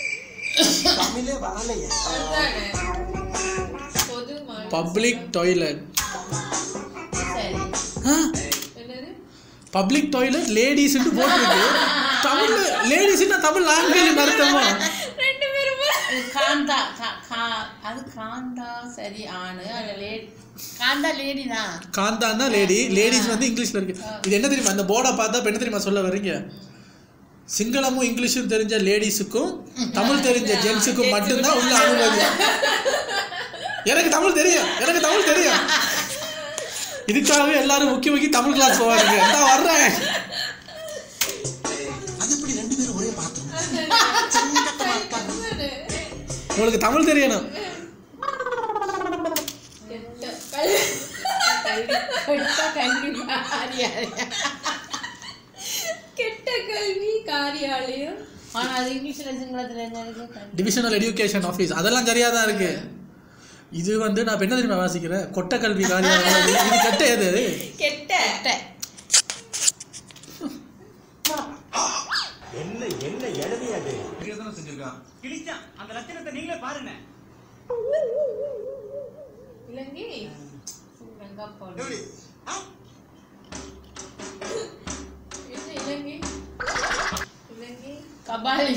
அதானே. பொது மா- பப்ளிக் டாய்லெட் சரி என்னது பப்ளிக் டாய்லெட் லேடிஸ்னு போட்டிருக்கு தமிழ் லேடிஸ்னா தமிழ் லாங்குவேஜ் அர்த்தமா ரெண்டு பேரும் இது காந்தா கா- கா- அது காந்தா சரி ஆணு அது லேடி காந்தா லேடி தான் காந்தான்னா லேடி லேடிஸ் வந்து இங்கிலீஷ்ல இருக்கு இது என்ன தெரியுமா அந்த போர்டை பார்த்தா இப்ப என்ன தெரியுமா சொல்ல வர்றீங்க சிங்களமும் இங்கிலீஷும் தெரிஞ்ச லேடிஸுக்கும் தமிழ் தெரிஞ்ச ஜென்ஸுக்கும் மட்டும்தான் உள்ள அனுமதி எனக்கு தமிழ் தெரியும் எனக்கு தமிழ் தெரியும் இதுக்காகவே எல்லாரும் முக்கிய முக்கிய தமிழ் கிளாஸ் போவாங்க நான் வர்றேன் அது எப்படி ரெண்டு பேரும் ஒரே பாத்திரம் உங்களுக்கு தமிழ் தெரியணும் கெட்ட கல்வி வாரியாரு. கெட்ட கல்வி காரியாலயம் ஆனா அது இங்கிலீஷ்ல சிங்களத்துல என்ன இருக்கு டிவிஷனல் எஜுகேஷன் ஆஃபீஸ் அதெல்லாம் சரியாக தான் இருக்கு இது வந்து நான் இப்ப என்ன தெரியுமா வாசிக்கிறேன் கொட்ட கல்வி காரியம் இது கெட்ட எது கெட்ட என்ன என்ன எழுதி அது செஞ்சிருக்கான் கிழிச்சான் அந்த லட்சணத்தை நீங்களே பாருங்க இலங்கை எப்படி ஆ? என்ன இலங்கை இலங்கை கபாலி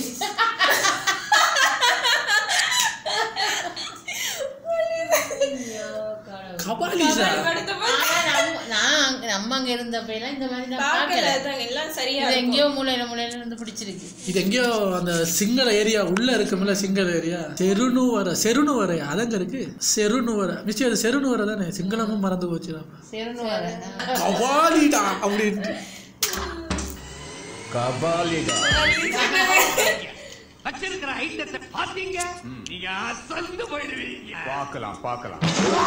கபாலிசா அடுத்த பா- ஆனா நம்ம- நான் அங்க- நம்ம அங்க இருந்தப்ப எல்லாம் இந்த மாதிரி நான் பார்க்கல பார்க்கல அதான் எல்லாம் சரியா இது இருக்கும். எங்கேயோ மூலையில மூலையில இருந்து பிடிச்சிருக்கு இது எங்கேயோ அந்த சிங்கள ஏரியா உள்ள இருக்கும்ல சிங்கள ஏரியா செருணுவர செருணுவரை அதங்க இருக்கு செருணுவர நிச்சயம் அது செருணுவரை தானே சிங்களமும் மறந்து போச்சு செருன்னு வர கபாலிடா அப்படின்ட்டு Kabalida. வச்சிருக்கிற ஐட்டத்தை பாத்தீங்க நீங்க அசந்து போயிடுவீங்க பார்க்கலாம் பார்க்கலாம்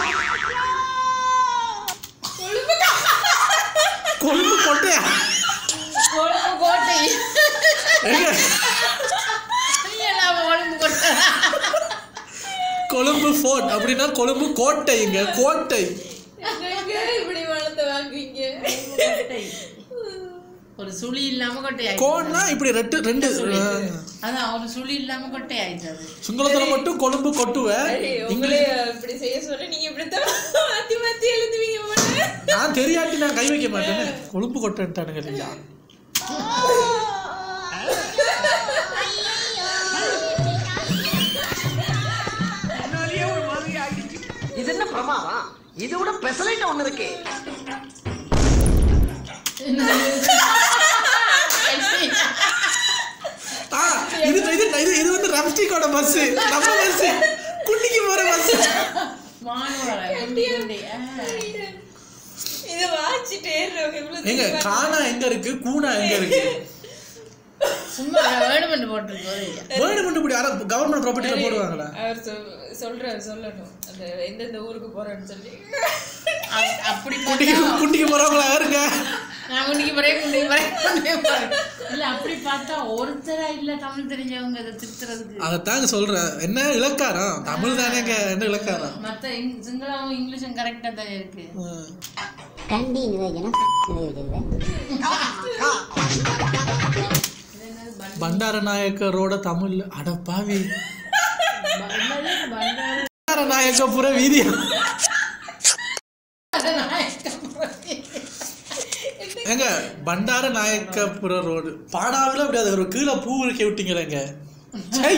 கொழும்பு கொட்டையா கொழும்பு கோட்டை எங்க? எல்லாம் கொழும்பு கோட்டை கொழும்பு ஃபோர்ட் அப்படின்னா கொழும்பு கோட்டைங்க கோட்டை என்னங்க இப்படி வளர்த்து வாங்குவீங்க ஒரு சுழி இல்லாம கொட்டை கோன்னா இப்படி ரெண்டு ரெண்டு அஹ், அதான் ஒரு சுழி இல்லாம கொட்டை ஆயிடுச்சு அது சிங்களத்துல மட்டும் கொழும்பு கொட்டுவேன் ஏய், உங்களே இப்படி செய்ய சொல்ல நீங்க இப்படித்தான் மாத்தி மாத்தி எழுதுவீங்க போல. நான் தெரியாட்டி நான் கை வைக்க மாட்டேன்னு கொழும்பு கொட்டைன்ட்டானுங்க இல்லையா இது என்ன பிரமாதம் இது விட பெசலைட் ஒண்ணு இருக்கு ஆ இது இது இது இது வந்து ரம்ஸ்டிக்கோட பஸ் நம்ம பஸ் குட்டிக்கு போற பஸ் இதை வாசிட்டே இருக்கவங்க இவ்வளவு எங்க தெளிவா- கானா எங்க இருக்கு கூனா எங்க இருக்கு சும்மா வேணுமென்று போட்டிருக்கு ஒரு வேணுமென்று இப்படி யாரோ கவர்மெண்ட் ப்ராப்பர்ட்டில போடுவாங்களா அவர் சொல்- சொல்றாரு சொல்லணும் அந்த எந்தெந்த ஊருக்கு போறேன்னு சொல்லி அப்- அப்படி குட்டிக்கு பார்த்தா குட்டிக்கு போறவங்களா யாருங்க நான் குண்டிக்கு போறேன் குண்டிக்கு போறேன் குண்டிக்கு போறேன் இல்ல அப்படி பார்த்தா ஒருத்தரா இல்ல தமிழ் தெரிஞ்சவங்க இதை திருத்துறதுக்கு அதைத்தாங்க சொல்றேன் என்ன இலக்காரம் தமிழ் தானேங்க என்ன இலக்காரம் மத்த இங்- சிங்களமும் இங்கிலீஷும் கரெக்டா தான் இருக்கு கண்டி நிவேதனம் நிவேதிக்கிறேன் பண்டாரநாயக்கரோட தமிழ் அட பாவி பண்டாரநாயக்கபுர வீதியம் ஏங்க பண்டார நாயக்கபுர ரோடு பாடாவில் அப்படி அது ஒரு கீழே பூ வைக்க விட்டீங்களேங்க சை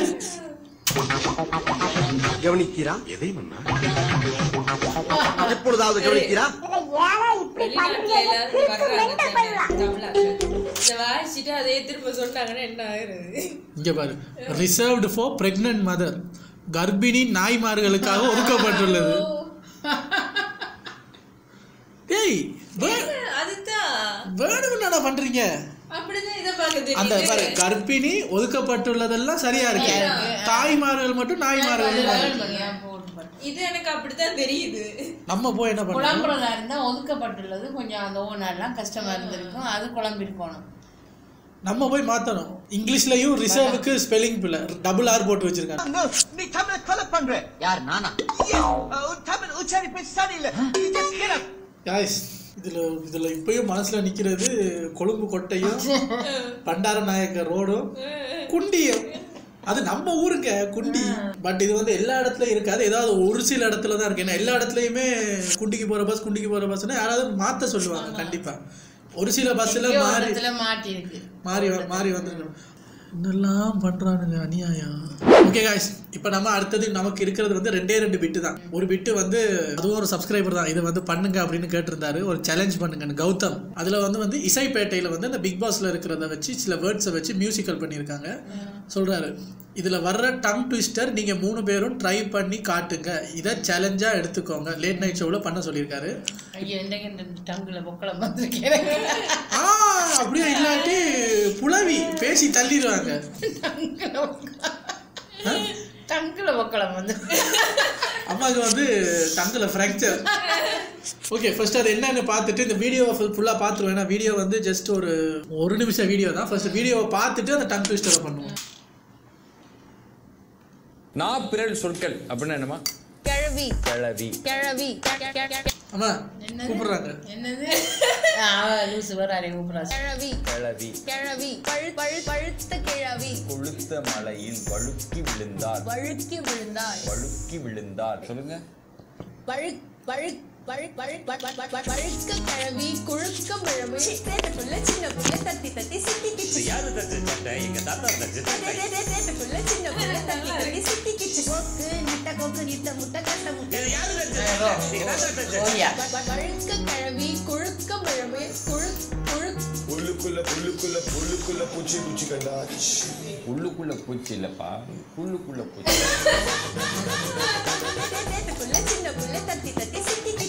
கவனிக்கிறா எதை மன்னா எப்பொழுதாவது கவனிக்கிறா வெளிநாட்டுல எல்லாரும் வர்றாங்க தானே, தமிழாக்கள். இதை வாசிச்சுட்டு அதே திரும்ப சொன்னாங்கன்னா என்ன ஆகுறது இங்க பாரு ரிசர்வ்டு ஃபார் பிரெக்னன்ட் மதர் கர்ப்பிணி நாய்மார்களுக்காக ஒதுக்கப்பட்டுள்ளது டேய் வே- அதுதான் வேணும்னு பண்றீங்க அப்படிதான் இதை பார்க்க அந்த பாரு தெரியுது கர்ப்பிணி ஒதுக்கப்பட்டுள்ளதெல்லாம் சரியா இருக்கு தாய்மார்கள் மட்டும் நாய்மார்கள் இது எனக்கு அப்படித்தான் தெரியுது நம்ம போய் என்ன பண்ணோம் குழம்புறதா இருந்தா ஒதுக்கப்பட்டுள்ளது கொஞ்சம் அந்த ஓனர்லாம் கஷ்டமா இருந்திருக்கும் அது குழம்பிருக்கணும் நம்ம போய் மாத்தணும் இங்கிலீஷ்லயும் ரிசர்வுக்கு ஸ்பெல்லிங் பிள்ளை டபுள் ஆர் போட்டு வச்சிருக்காங்க நீ தமிழ கொலை பண்ற யார் நானா உன் தமிழ் உச்சரிப்பு சரியில்லை You just get up. Guys இதுல இதுல இப்பயும் மனசுல நிக்கிறது கொழும்பு கொட்டையும் பண்டார நாயக்க ரோடும் குண்டியும் அது நம்ம ஊருங்க குண்டி பட் இது வந்து எல்லா இடத்துலயும் இருக்காது ஏதாவது ஒரு சில இடத்துல தான் இருக்கு ஏன்னா எல்லா இடத்துலயுமே குண்டிக்கு போற பஸ் குண்டிக்கு போற பஸ்னா யாராவது மாத்த சொல்லுவாங்க கண்டிப்பா ஒரு சில பஸ்ல எங்கேயோ ஒரு மாறி இடத்துல மாட்டி இருக்கு மாறி வ- மாறி வந்துருக்கணும் என்னெல்லாம் பண்றானுங்க அநியாயம் ஓகே காய்ஸ் இப்போ நம்ம அடுத்தது நமக்கு இருக்கிறது வந்து ரெண்டே ரெண்டு பிட்டு தான் ஒரு பிட்டு வந்து அதுவும் ஒரு சப்ஸ்கிரைபர் தான் இதை வந்து பண்ணுங்க அப்படின்னு கேட்டிருந்தாரு ஒரு சேலஞ்ச் பண்ணுங்கன்னு கௌதம் அதுல வந்து வந்து இசைப்பேட்டையில வந்து அந்த பிக் பாஸ்ல இருக்கிறத வச்சு சில வேர்ட்ஸை வச்சு மியூசிக்கல் பண்ணியிருக்காங்க சொல்றாரு இதுல வர்ற டங் ட்விஸ்டர் நீங்க மூணு பேரும் ட்ரை பண்ணி காட்டுங்க இதை சேலஞ்சா எடுத்துக்கோங்க லேட் நைட் ஷோவில் பண்ண சொல்லியிருக்காரு ஐயோ இன்றைக்கு இந்த டங்குல பொக்களம் வந்திருக்கேன் ஆ அப்படியே இல்லாட்டி புலவி பேசி தள்ளிடுவாங்க டங்குல பொக்களம் வந்து அம்மாவுக்கு வந்து டங்கில் ஃப்ராக்சர் ஓகே ஃபர்ஸ்ட் அது என்னன்னு பார்த்துட்டு இந்த வீடியோவை ஃபுல் ஃபுல்லாக பார்த்துருவோம் ஏன்னா வீடியோ வந்து ஜஸ்ட் ஒரு ஒரு நிமிஷம் வீடியோ தான் ஃபர்ஸ்ட் வீடியோவை பார்த்துட்டு அந்த டங் ட்விஸ்டரை பண்ணுவோம் நான் பிறல் சொற்கள் அப்படின்னா என்னமா கிழவி கிளவி கிழவி அம்மா கூப்பிடுறாங்க என்னது ஆ, அவ லூசு வராரே கூப்பிடுறா கிழவி கிளவி கிழவி பழு பழு பழுத்த கிழவி கொளுத்த மலையில் வழுக்கி விழுந்தார் வழுக்கி விழுந்தாள் வழுக்கி விழுந்தார் சொல்லுங்க பழு பழு பழு பழு ப- ப- ப- ப- பழுக்க கிழவி குழுக்க மிழவு சேட்டுக்குள்ள சின்ன புள்ள தத்தி தத்தி சிக்கிக்கிச்சு யாரு தச்சு சட்டை எங்க தாத்தா தச்சு சட்டை சேட்டுக்குள்ள சின்ன புள்ள தத்தி தத்தி சிக்கிக்கிச்சு கொக்கு நிட்ட கொக்கு நிட்ட முட்டை கட்ட முட்டை ஓடியா ப- ப- பழுக்க கிழவி குழுக்க மிழவு குழு குழு உள்ளுக்குள்ள உள்ளுக்குள்ள உள்ளுக்குள்ள பூச்சி பூச்சி கண்டா உள்ளுக்குள்ள பூச்சி இல்லப்பா உள்ளுக்குள்ள பூச்சி சேட்டுக்குள்ள சின்ன புள்ள தத்தி தத்தி சிக்கிக்கிச்சு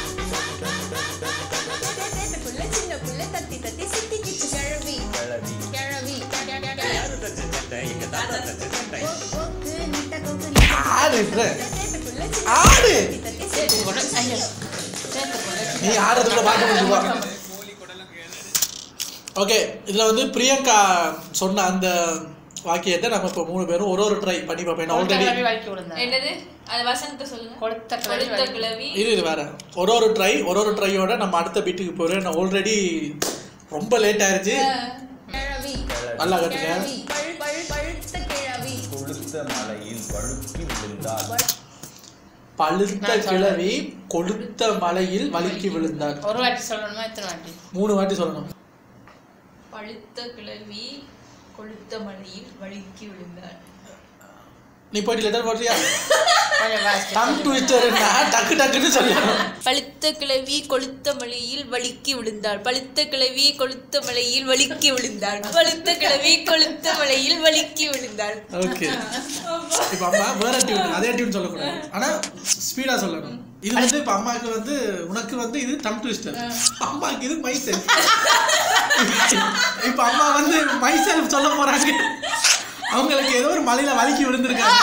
சேட்டுக்குள்ள சின்ன புள்ள தத்தி தத்தி சிக்கிக்கிச்சு கிழவி கிளவி கிழவி யாரு தச்சு சட்டை எங்க தாத்தா தச்சு சட்டை கொக்கு நிட்ட கொக்கு ஆடு இல்ல. சேட்டுக்குள்ள ஆடு சேத்துக்குள்ள ஐயோ சேத்துக்குள்ள நீ ஆடுறதுக்குள்ள பார்க்க முடியுமா ஓகே இதில் வந்து பிரியங்கா சொன்ன அந்த வாக்கியத்தை நம்ம இப்போ மூணு பேரும் ஒரு ஒரு ட்ரை பண்ணி பார்ப்போம் ஏன்னா ஆல்ரெடி வாக்கி விழுந்தா என்னது அது வசனத்தை சொல்லுங்க கொளுத்த கிளவி கொளுத்த கிளவி இது இது வேற ஒரு ஒரு ட்ரை ஒரு ஒரு ட்ரையோட நம்ம அடுத்த பீட்டுக்கு போகிறோம் நான் ஆல்ரெடி ரொம்ப லேட் ஆயிருச்சு கிழவி நல்லா கட்டுங்க கிழவி பழு பழு பழுத்த கிழவி கொளுத்த மலையில் வழுக்கி விழுந்தார் பழுத்த கிழவி கொளுத்த மலையில் வழுக்கி விழுந்தார் ஒரு வாட்டி சொல்லணுமா எத்தனை வாட்டி மூணு வாட்டி சொல்லணும் பழுத்த கிளவி கொளுத்த மலையில் வழுக்கி விழுந்தார் நீ போயிட்டு லெட்டர் போடுறியா கொஞ்சம் fast. டங் ட்விஸ்டர்னா டக்கு டக்குன்னு சொல்லணும் பழுத்த கிளவி கொளுத்த மலையில் வழுக்கி விழுந்தாள் பழுத்த கிளவி கொளுத்த மலையில் வழுக்கி விழுந்தாள் பழுத்த கிளவி கொளுத்த மலையில் வழுக்கி விழுந்தாள் ஓகே இப்போ அம்மா வேற டியூன் அதே டியூன் சொல்லக்கூடாது ஆனா ஸ்பீடா சொல்லணும் இது வந்து இப்போ அம்மாவுக்கு வந்து உனக்கு வந்து இது டங் ட்விஸ்டர் அம்மாவுக்கு இது மை செல்ஃப் இப்போ அம்மா வந்து மை செல்ஃப் சொல்ல போறாங்க அவங்களுக்கு ஏதோ ஒரு மலையில வலிக்கி விழுந்திருக்காங்க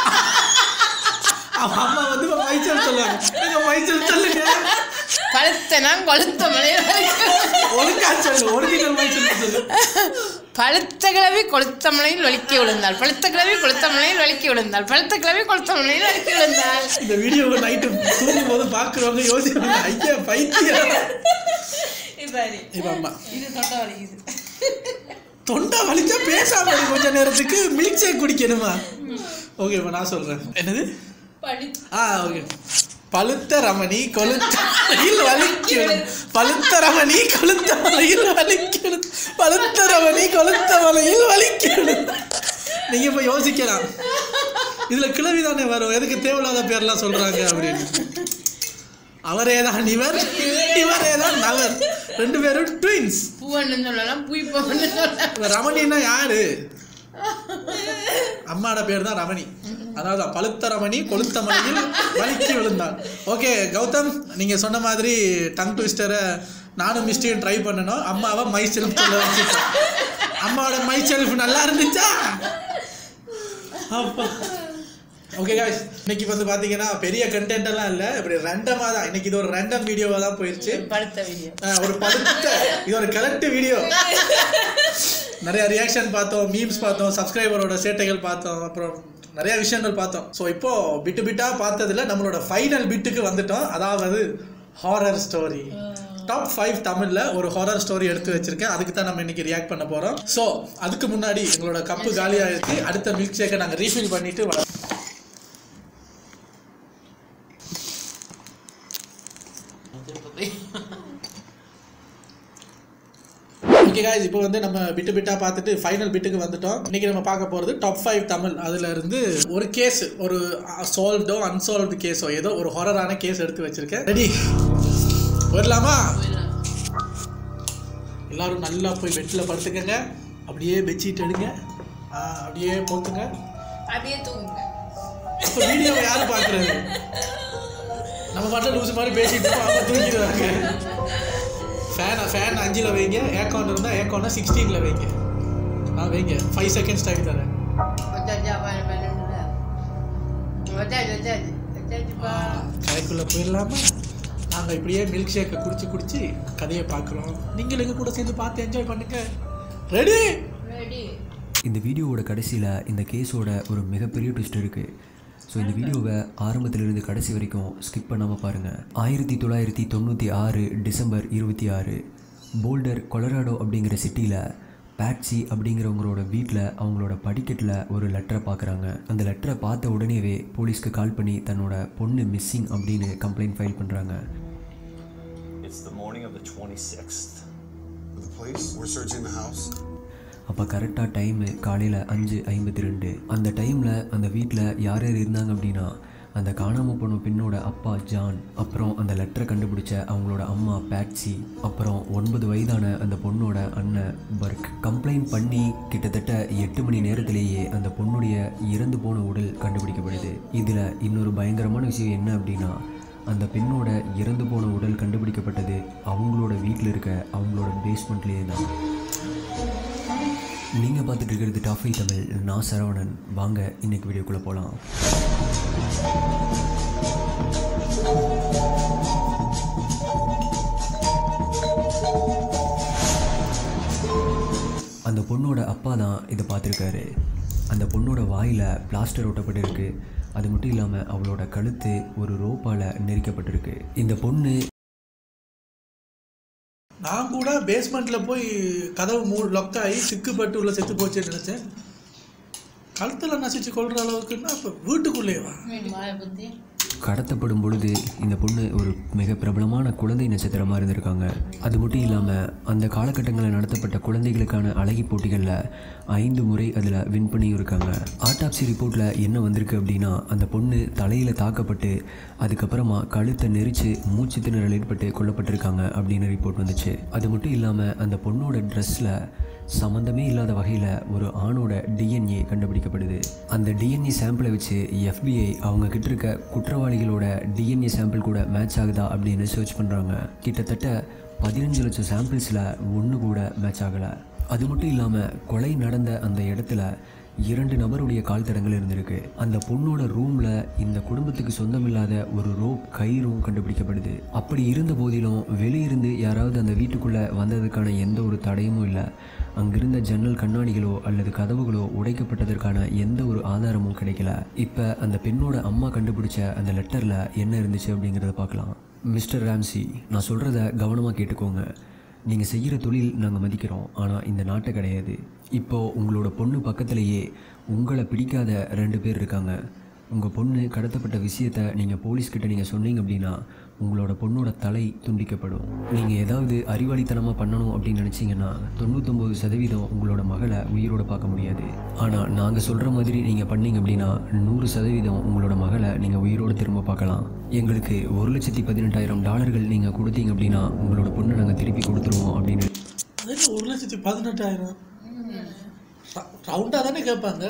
அவ அம்மா வந்து மை செல்ஃப் சொல்லுவாங்க எங்க மை செல்ஃப் சொல்லுங்க பழுத்தனா கொளுத்த மலையில் வழுக்கி ஒழுங்கா சொல்லு ஒரிஜினல் மை செல்ஃப் சொல்லு பழுத்த கிழவி கொளுத்த மலையில் வழுக்கி விழுந்தாள் பழுத்த கிழவி கொளுத்த மலையில் வழுக்கி விழுந்தாள் பழுத்த கிழவி கொளுத்த மலையில் வழுக்கி விழுந்தாள் இந்த வீடியோவை நைட்டு தூங்கும் போது பாக்குறவங்க யோசிப்பாங்க ஐயா பைத்தியம் இப்ப அம்மா இது தொண்டை வலிக்குது தொண்டை வலிச்சா பேசாம இரு கொஞ்ச நேரத்துக்கு மில்க் ஷேக் குடிக்கணுமா ஓகே இப்போ நான் சொல்றேன் என்னது ஆ ஓகே பழுத்த ரமணி கொளுத்த மலையில் வலிக்கு பழுத்த ரமணி கொளுத்த மலையில் வலிக்கு பழுத்த ரமணி கொளுத்த மலையில் வலிக்கு நீங்க இப்ப யோசிக்கலாம் இதுல கிழவி தானே வரும் எதுக்கு தேவையில்லாத பேர்லாம் சொல்றாங்க அப்படின்னு அவரே தான் இவர் இவரே தான் நவர் ரெண்டு பேரும் ட்வின்ஸ் பூவன்னு சொல்லலாம் புய்ப்பன்னு சொல்லலாம் ரமணின்னா யாரு அம்மாட பேர் தான் ரமணி அதாவது பழுத்த ரமணி கொளுத்த மணியில் வலிக்கு விழுந்தாள் ஓகே கௌதம் நீங்க சொன்ன மாதிரி டங் ட்விஸ்டரை நானும் மிஸ்டேயும் ட்ரை பண்ணணும் அம்மாவை மை செல்ஃப் சொல்ல வச்சுட்டேன் அம்மாவோட மை செல்ஃப் நல்லா இருந்துச்சா அப்பா ஓகே காய்ஸ் இன்னைக்கு வந்து பாத்தீங்கன்னா பெரிய கண்டென்ட் எல்லாம் இல்ல இப்படி ரெண்டமா தான் இன்னைக்கு இது ஒரு ரெண்டம் வீடியோவா தான் போயிருச்சு பழுத்த வீடியோ ஆ, ஒரு பழுத்த இது ஒரு கலெக்ட் வீடியோ நிறைய ரியாக்ஷன் பார்த்தோம் மீம்ஸ் பார்த்தோம் சப்ஸ்கிரைபரோட சேட்டைகள் பார்த்தோம் அப்புறம் நிறைய விஷயங்கள் பார்த்தோம் ஸோ இப்போ பிட்டு பிட்டா பார்த்ததுல நம்மளோட ஃபைனல் பிட்டுக்கு வந்துட்டோம் அதாவது ஹாரர் ஸ்டோரி டாப் ஃபைவ் தமிழ்ல ஒரு ஹாரர் ஸ்டோரி எடுத்து வச்சிருக்கேன் அதுக்கு தான் நம்ம இன்னைக்கு ரியாக்ட் பண்ண போறோம் ஸோ அதுக்கு முன்னாடி எங்களோட கப்பு காலி ஆயிடுச்சு அடுத்த மில்க் ஷேக்கை நாங்கள் ரீஃபில் பண்ணிட்டு வரோம் ஓகே guys இப்போ வந்து நம்ம பிட்டு பிட்டா பார்த்துட்டு ஃபைனல் பிட்டுக்கு வந்துட்டோம் இன்னைக்கு நம்ம பார்க்க போகிறது டாப் ஃபைவ் தமிழ் அதுல இருந்து ஒரு கேஸ் ஒரு சால்வ்டோ அன்சால்வ்டு கேஸோ ஏதோ ஒரு ஹொரரான கேஸ் எடுத்து வச்சிருக்கேன் ரெடி வரலாமா எல்லாரும் நல்லா போய் பெட்டில் படுத்துக்கங்க அப்படியே பெட்ஷீட் எடுங்க ஆ, அப்படியே போத்துங்க அப்படியே தூங்குங்க இப்போ வீடியோவை யாரு பார்க்குறது நம்ம மட்டும் லூசு மாதிரி பேசிட்டு இருக்கோம் அவங்க தூங்கிடுவாங்க ஃபேனை ஃபேன் அஞ்சில் வைங்க ஏக்கான் இருந்தால் ஏக்கான சிக்ஸ்டீனில் வைங்க ஆ வைங்க ஃபைவ் செகண்ட்ஸ் டைம் தரேன் வச்சாச்சா பன்னெண்டுல வச்சாச்சு வச்சாச்சு வச்சாச்சுப்பா கடைக்குள்ளே போயிடலாமா நாங்கள் இப்படியே மில்க் ஷேக்கை குடிச்சு குடிச்சு கதையை பார்க்குறோம் நீங்கள் எங்கள் கூட சேர்ந்து பார்த்து என்ஜாய் பண்ணுங்க ரெடி ரெடி இந்த வீடியோவோட கடைசியில் இந்த கேஸோட ஒரு மிகப்பெரிய ட்விஸ்ட் இருக்குது ஸோ இந்த வீடியோவை ஆரம்பத்திலிருந்து கடைசி வரைக்கும் ஸ்கிப் பண்ணாமல் பாருங்கள் ஆயிரத்தி தொள்ளாயிரத்தி தொண்ணூற்றி ஆறு டிசம்பர் இருபத்தி ஆறு போல்டர் கொலராடோ அப்படிங்கிற சிட்டியில் பேட்சி அப்படிங்கிறவங்களோட வீட்டில் அவங்களோட படிக்கட்டில் ஒரு லெட்டரை பார்க்குறாங்க அந்த லெட்டரை பார்த்த உடனேவே போலீஸ்க்கு கால் பண்ணி தன்னோட பொண்ணு மிஸ்ஸிங் அப்படின்னு கம்ப்ளைண்ட் ஃபைல் பண்ணுறாங்க It's the morning of the 26th. The police were searching the house. அப்போ கரெக்டாக டைமு காலையில் அஞ்சு ஐம்பத்தி ரெண்டு அந்த டைமில் அந்த வீட்டில் யார் யார் இருந்தாங்க அப்படின்னா அந்த காணாமல் போன பெண்ணோட அப்பா ஜான் அப்புறம் அந்த லெட்டரை கண்டுபிடிச்ச அவங்களோட அம்மா பேட்சி அப்புறம் ஒன்பது வயதான அந்த பொண்ணோட அண்ணன் பர்க் கம்ப்ளைண்ட் பண்ணி கிட்டத்தட்ட எட்டு மணி நேரத்திலேயே அந்த பொண்ணுடைய இறந்து போன உடல் கண்டுபிடிக்கப்படுது இதில் இன்னொரு பயங்கரமான விஷயம் என்ன அப்படின்னா அந்த பெண்ணோட இறந்து போன உடல் கண்டுபிடிக்கப்பட்டது அவங்களோட வீட்டில் இருக்க அவங்களோட பேஸ்மெண்ட்லேயே தான் நீங்கள் பார்த்துட்டு இருக்கிறது டாஃபை தமிழ் நான் சரவணன் வாங்க இன்னைக்கு வீடியோக்குள்ளே போகலாம் அந்த பொண்ணோட அப்பா தான் இதை பார்த்துருக்காரு அந்த பொண்ணோட வாயில் பிளாஸ்டர் ஒட்டப்பட்டிருக்கு அது மட்டும் இல்லாமல் அவளோட கழுத்து ஒரு ரோப்பால் நெரிக்கப்பட்டிருக்கு இந்த பொண்ணு நான் கூட பேஸ்மெண்ட்டில் போய் கதவு மூ லொக் ஆகி சிக்குப்பட்டு உள்ள செத்து போச்சுன்னு நினச்சேன் கழுத்தில் நசிச்சு கொள்கிற அளவுக்குன்னா இப்போ வீட்டுக்குள்ளேவா வாய புத்தி கடத்தப்படும் பொழுது இந்த பொண்ணு ஒரு மிக பிரபலமான குழந்தை நட்சத்திரமாக இருந்திருக்காங்க அது மட்டும் இல்லாமல் அந்த காலகட்டங்களில் நடத்தப்பட்ட குழந்தைகளுக்கான அழகி போட்டிகளில் ஐந்து முறை அதில் வின் பண்ணியும் இருக்காங்க ஆட்டாப்சி ரிப்போர்ட்டில் என்ன வந்திருக்கு அப்படின்னா அந்த பொண்ணு தலையில் தாக்கப்பட்டு அதுக்கப்புறமா கழுத்தை நெரிச்சு மூச்சு திணறல் ஏற்பட்டு கொல்லப்பட்டிருக்காங்க அப்படின்னு ரிப்போர்ட் வந்துச்சு அது மட்டும் இல்லாமல் அந்த பொண்ணோட ட்ரெஸ்ஸில் சம்மந்தமே இல்லாத வகையில் ஒரு ஆணோட டிஎன்ஏ கண்டுபிடிக்கப்படுது அந்த டிஎன்ஏ சாம்பிளை வச்சு எஃபிஐ அவங்க கிட்ட இருக்க குற்றவாளிகளோட டிஎன்ஏ சாம்பிள் கூட மேட்ச் ஆகுதா அப்படின்னு சர்ச் பண்ணுறாங்க கிட்டத்தட்ட பதினஞ்சு லட்சம் சாம்பிள்ஸில் ஒன்று கூட மேட்ச் ஆகலை அது மட்டும் இல்லாமல் கொலை நடந்த அந்த இடத்துல இரண்டு நபருடைய கால் தடங்கள் இருந்திருக்கு அந்த பொண்ணோட ரூம்ல இந்த குடும்பத்துக்கு சொந்தமில்லாத ஒரு ரோப் கயிறும் கண்டுபிடிக்கப்படுது அப்படி இருந்த போதிலும் வெளியிருந்து யாராவது அந்த வீட்டுக்குள்ள வந்ததுக்கான எந்த ஒரு தடையும் இல்லை அங்கிருந்த ஜன்னல் கண்ணாடிகளோ அல்லது கதவுகளோ உடைக்கப்பட்டதற்கான எந்த ஒரு ஆதாரமும் கிடைக்கல இப்போ அந்த பெண்ணோட அம்மா கண்டுபிடிச்ச அந்த லெட்டரில் என்ன இருந்துச்சு அப்படிங்கிறத பார்க்கலாம் மிஸ்டர் ராம்சி நான் சொல்கிறத கவனமாக கேட்டுக்கோங்க நீங்கள் செய்கிற தொழில் நாங்கள் மதிக்கிறோம் ஆனால் இந்த நாட்டை கிடையாது இப்போது உங்களோட பொண்ணு பக்கத்துலேயே உங்களை பிடிக்காத ரெண்டு பேர் இருக்காங்க உங்கள் பொண்ணு கடத்தப்பட்ட விஷயத்த நீங்கள் போலீஸ்கிட்ட நீங்கள் சொன்னீங்க அப்படின்னா உங்களோட பொண்ணோட தலை துண்டிக்கப்படும் நீங்கள் ஏதாவது அறிவாளித்தனமாக பண்ணணும் அப்படின்னு நினச்சிங்கன்னா தொண்ணூத்தொம்பது சதவீதம் உங்களோட மகளை உயிரோட பார்க்க முடியாது ஆனால் நாங்கள் சொல்கிற மாதிரி நீங்கள் பண்ணீங்க அப்படின்னா நூறு சதவீதம் உங்களோட மகளை நீங்கள் உயிரோடு திரும்ப பார்க்கலாம் எங்களுக்கு ஒரு லட்சத்தி பதினெட்டாயிரம் டாலர்கள் நீங்கள் கொடுத்தீங்க அப்படின்னா உங்களோட பொண்ணை நாங்கள் திருப்பி கொடுத்துருவோம் அப்படின்னு அது என்ன ஒரு லட்சத்தி பதினெட்டாயிரம் ரவுண்டாக தானே கேட்பாங்க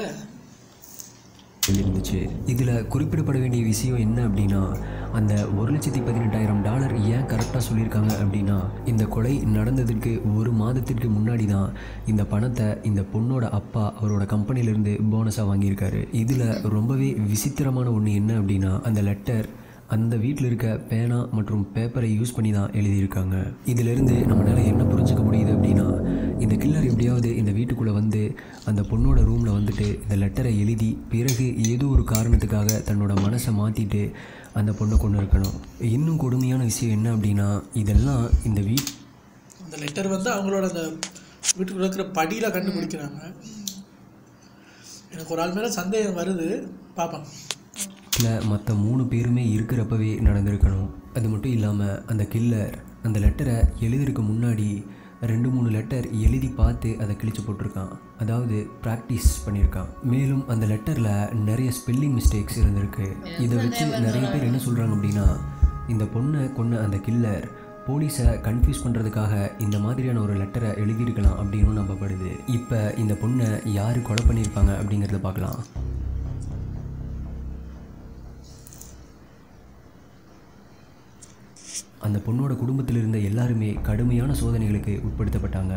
இருந்துச்சு இதில் குறிப்பிடப்பட வேண்டிய விஷயம் என்ன அப்படின்னா அந்த ஒரு லட்சத்தி பதினெட்டாயிரம் டாலர் ஏன் கரெக்டாக சொல்லியிருக்காங்க அப்படின்னா இந்த கொலை நடந்ததுக்கு ஒரு மாதத்திற்கு முன்னாடி தான் இந்த பணத்தை இந்த பொண்ணோட அப்பா அவரோட கம்பெனிலேருந்து போனஸாக வாங்கியிருக்காரு இதில் ரொம்பவே விசித்திரமான ஒன்று என்ன அப்படின்னா அந்த லெட்டர் அந்த வீட்டில் இருக்க பேனா மற்றும் பேப்பரை யூஸ் பண்ணி தான் எழுதியிருக்காங்க இதிலிருந்து நம்மளால் என்ன புரிஞ்சுக்க முடியுது அப்படின்னா இந்த கில்லர் எப்படியாவது இந்த வீட்டுக்குள்ளே வந்து அந்த பொண்ணோட ரூமில் வந்துட்டு இந்த லெட்டரை எழுதி பிறகு ஏதோ ஒரு காரணத்துக்காக தன்னோட மனசை மாற்றிட்டு அந்த பொண்ணை கொண்டு இருக்கணும் இன்னும் கொடுமையான விஷயம் என்ன அப்படின்னா இதெல்லாம் இந்த வீட் அந்த லெட்டர் வந்து அவங்களோட அந்த வீட்டுக்குள்ள இருக்கிற படியில் கண்டுபிடிக்கிறாங்க எனக்கு ஒரு ஆள் மேலே சந்தேகம் வருது பார்ப்போம் வீட்டில் மற்ற மூணு பேருமே இருக்கிறப்பவே நடந்திருக்கணும் அது மட்டும் இல்லாமல் அந்த கில்லர் அந்த லெட்டரை எழுதிருக்கு முன்னாடி ரெண்டு மூணு லெட்டர் எழுதி பார்த்து அதை கிழிச்சு போட்டிருக்கான் அதாவது ப்ராக்டிஸ் பண்ணியிருக்கான் மேலும் அந்த லெட்டரில் நிறைய ஸ்பெல்லிங் மிஸ்டேக்ஸ் இருந்திருக்கு இதை வச்சு நிறைய பேர் என்ன சொல்கிறாங்க அப்படின்னா இந்த பொண்ணை கொன்ன அந்த கில்லர் போலீஸை கன்ஃபியூஸ் பண்ணுறதுக்காக இந்த மாதிரியான ஒரு லெட்டரை எழுதியிருக்கலாம் அப்படின்னு நம்பப்படுது இப்போ இந்த பொண்ணை யார் கொலை பண்ணியிருப்பாங்க அப்படிங்கிறத பார்க்கலாம் அந்த பொண்ணோட குடும்பத்தில் இருந்த எல்லாருமே கடுமையான சோதனைகளுக்கு உட்படுத்தப்பட்டாங்க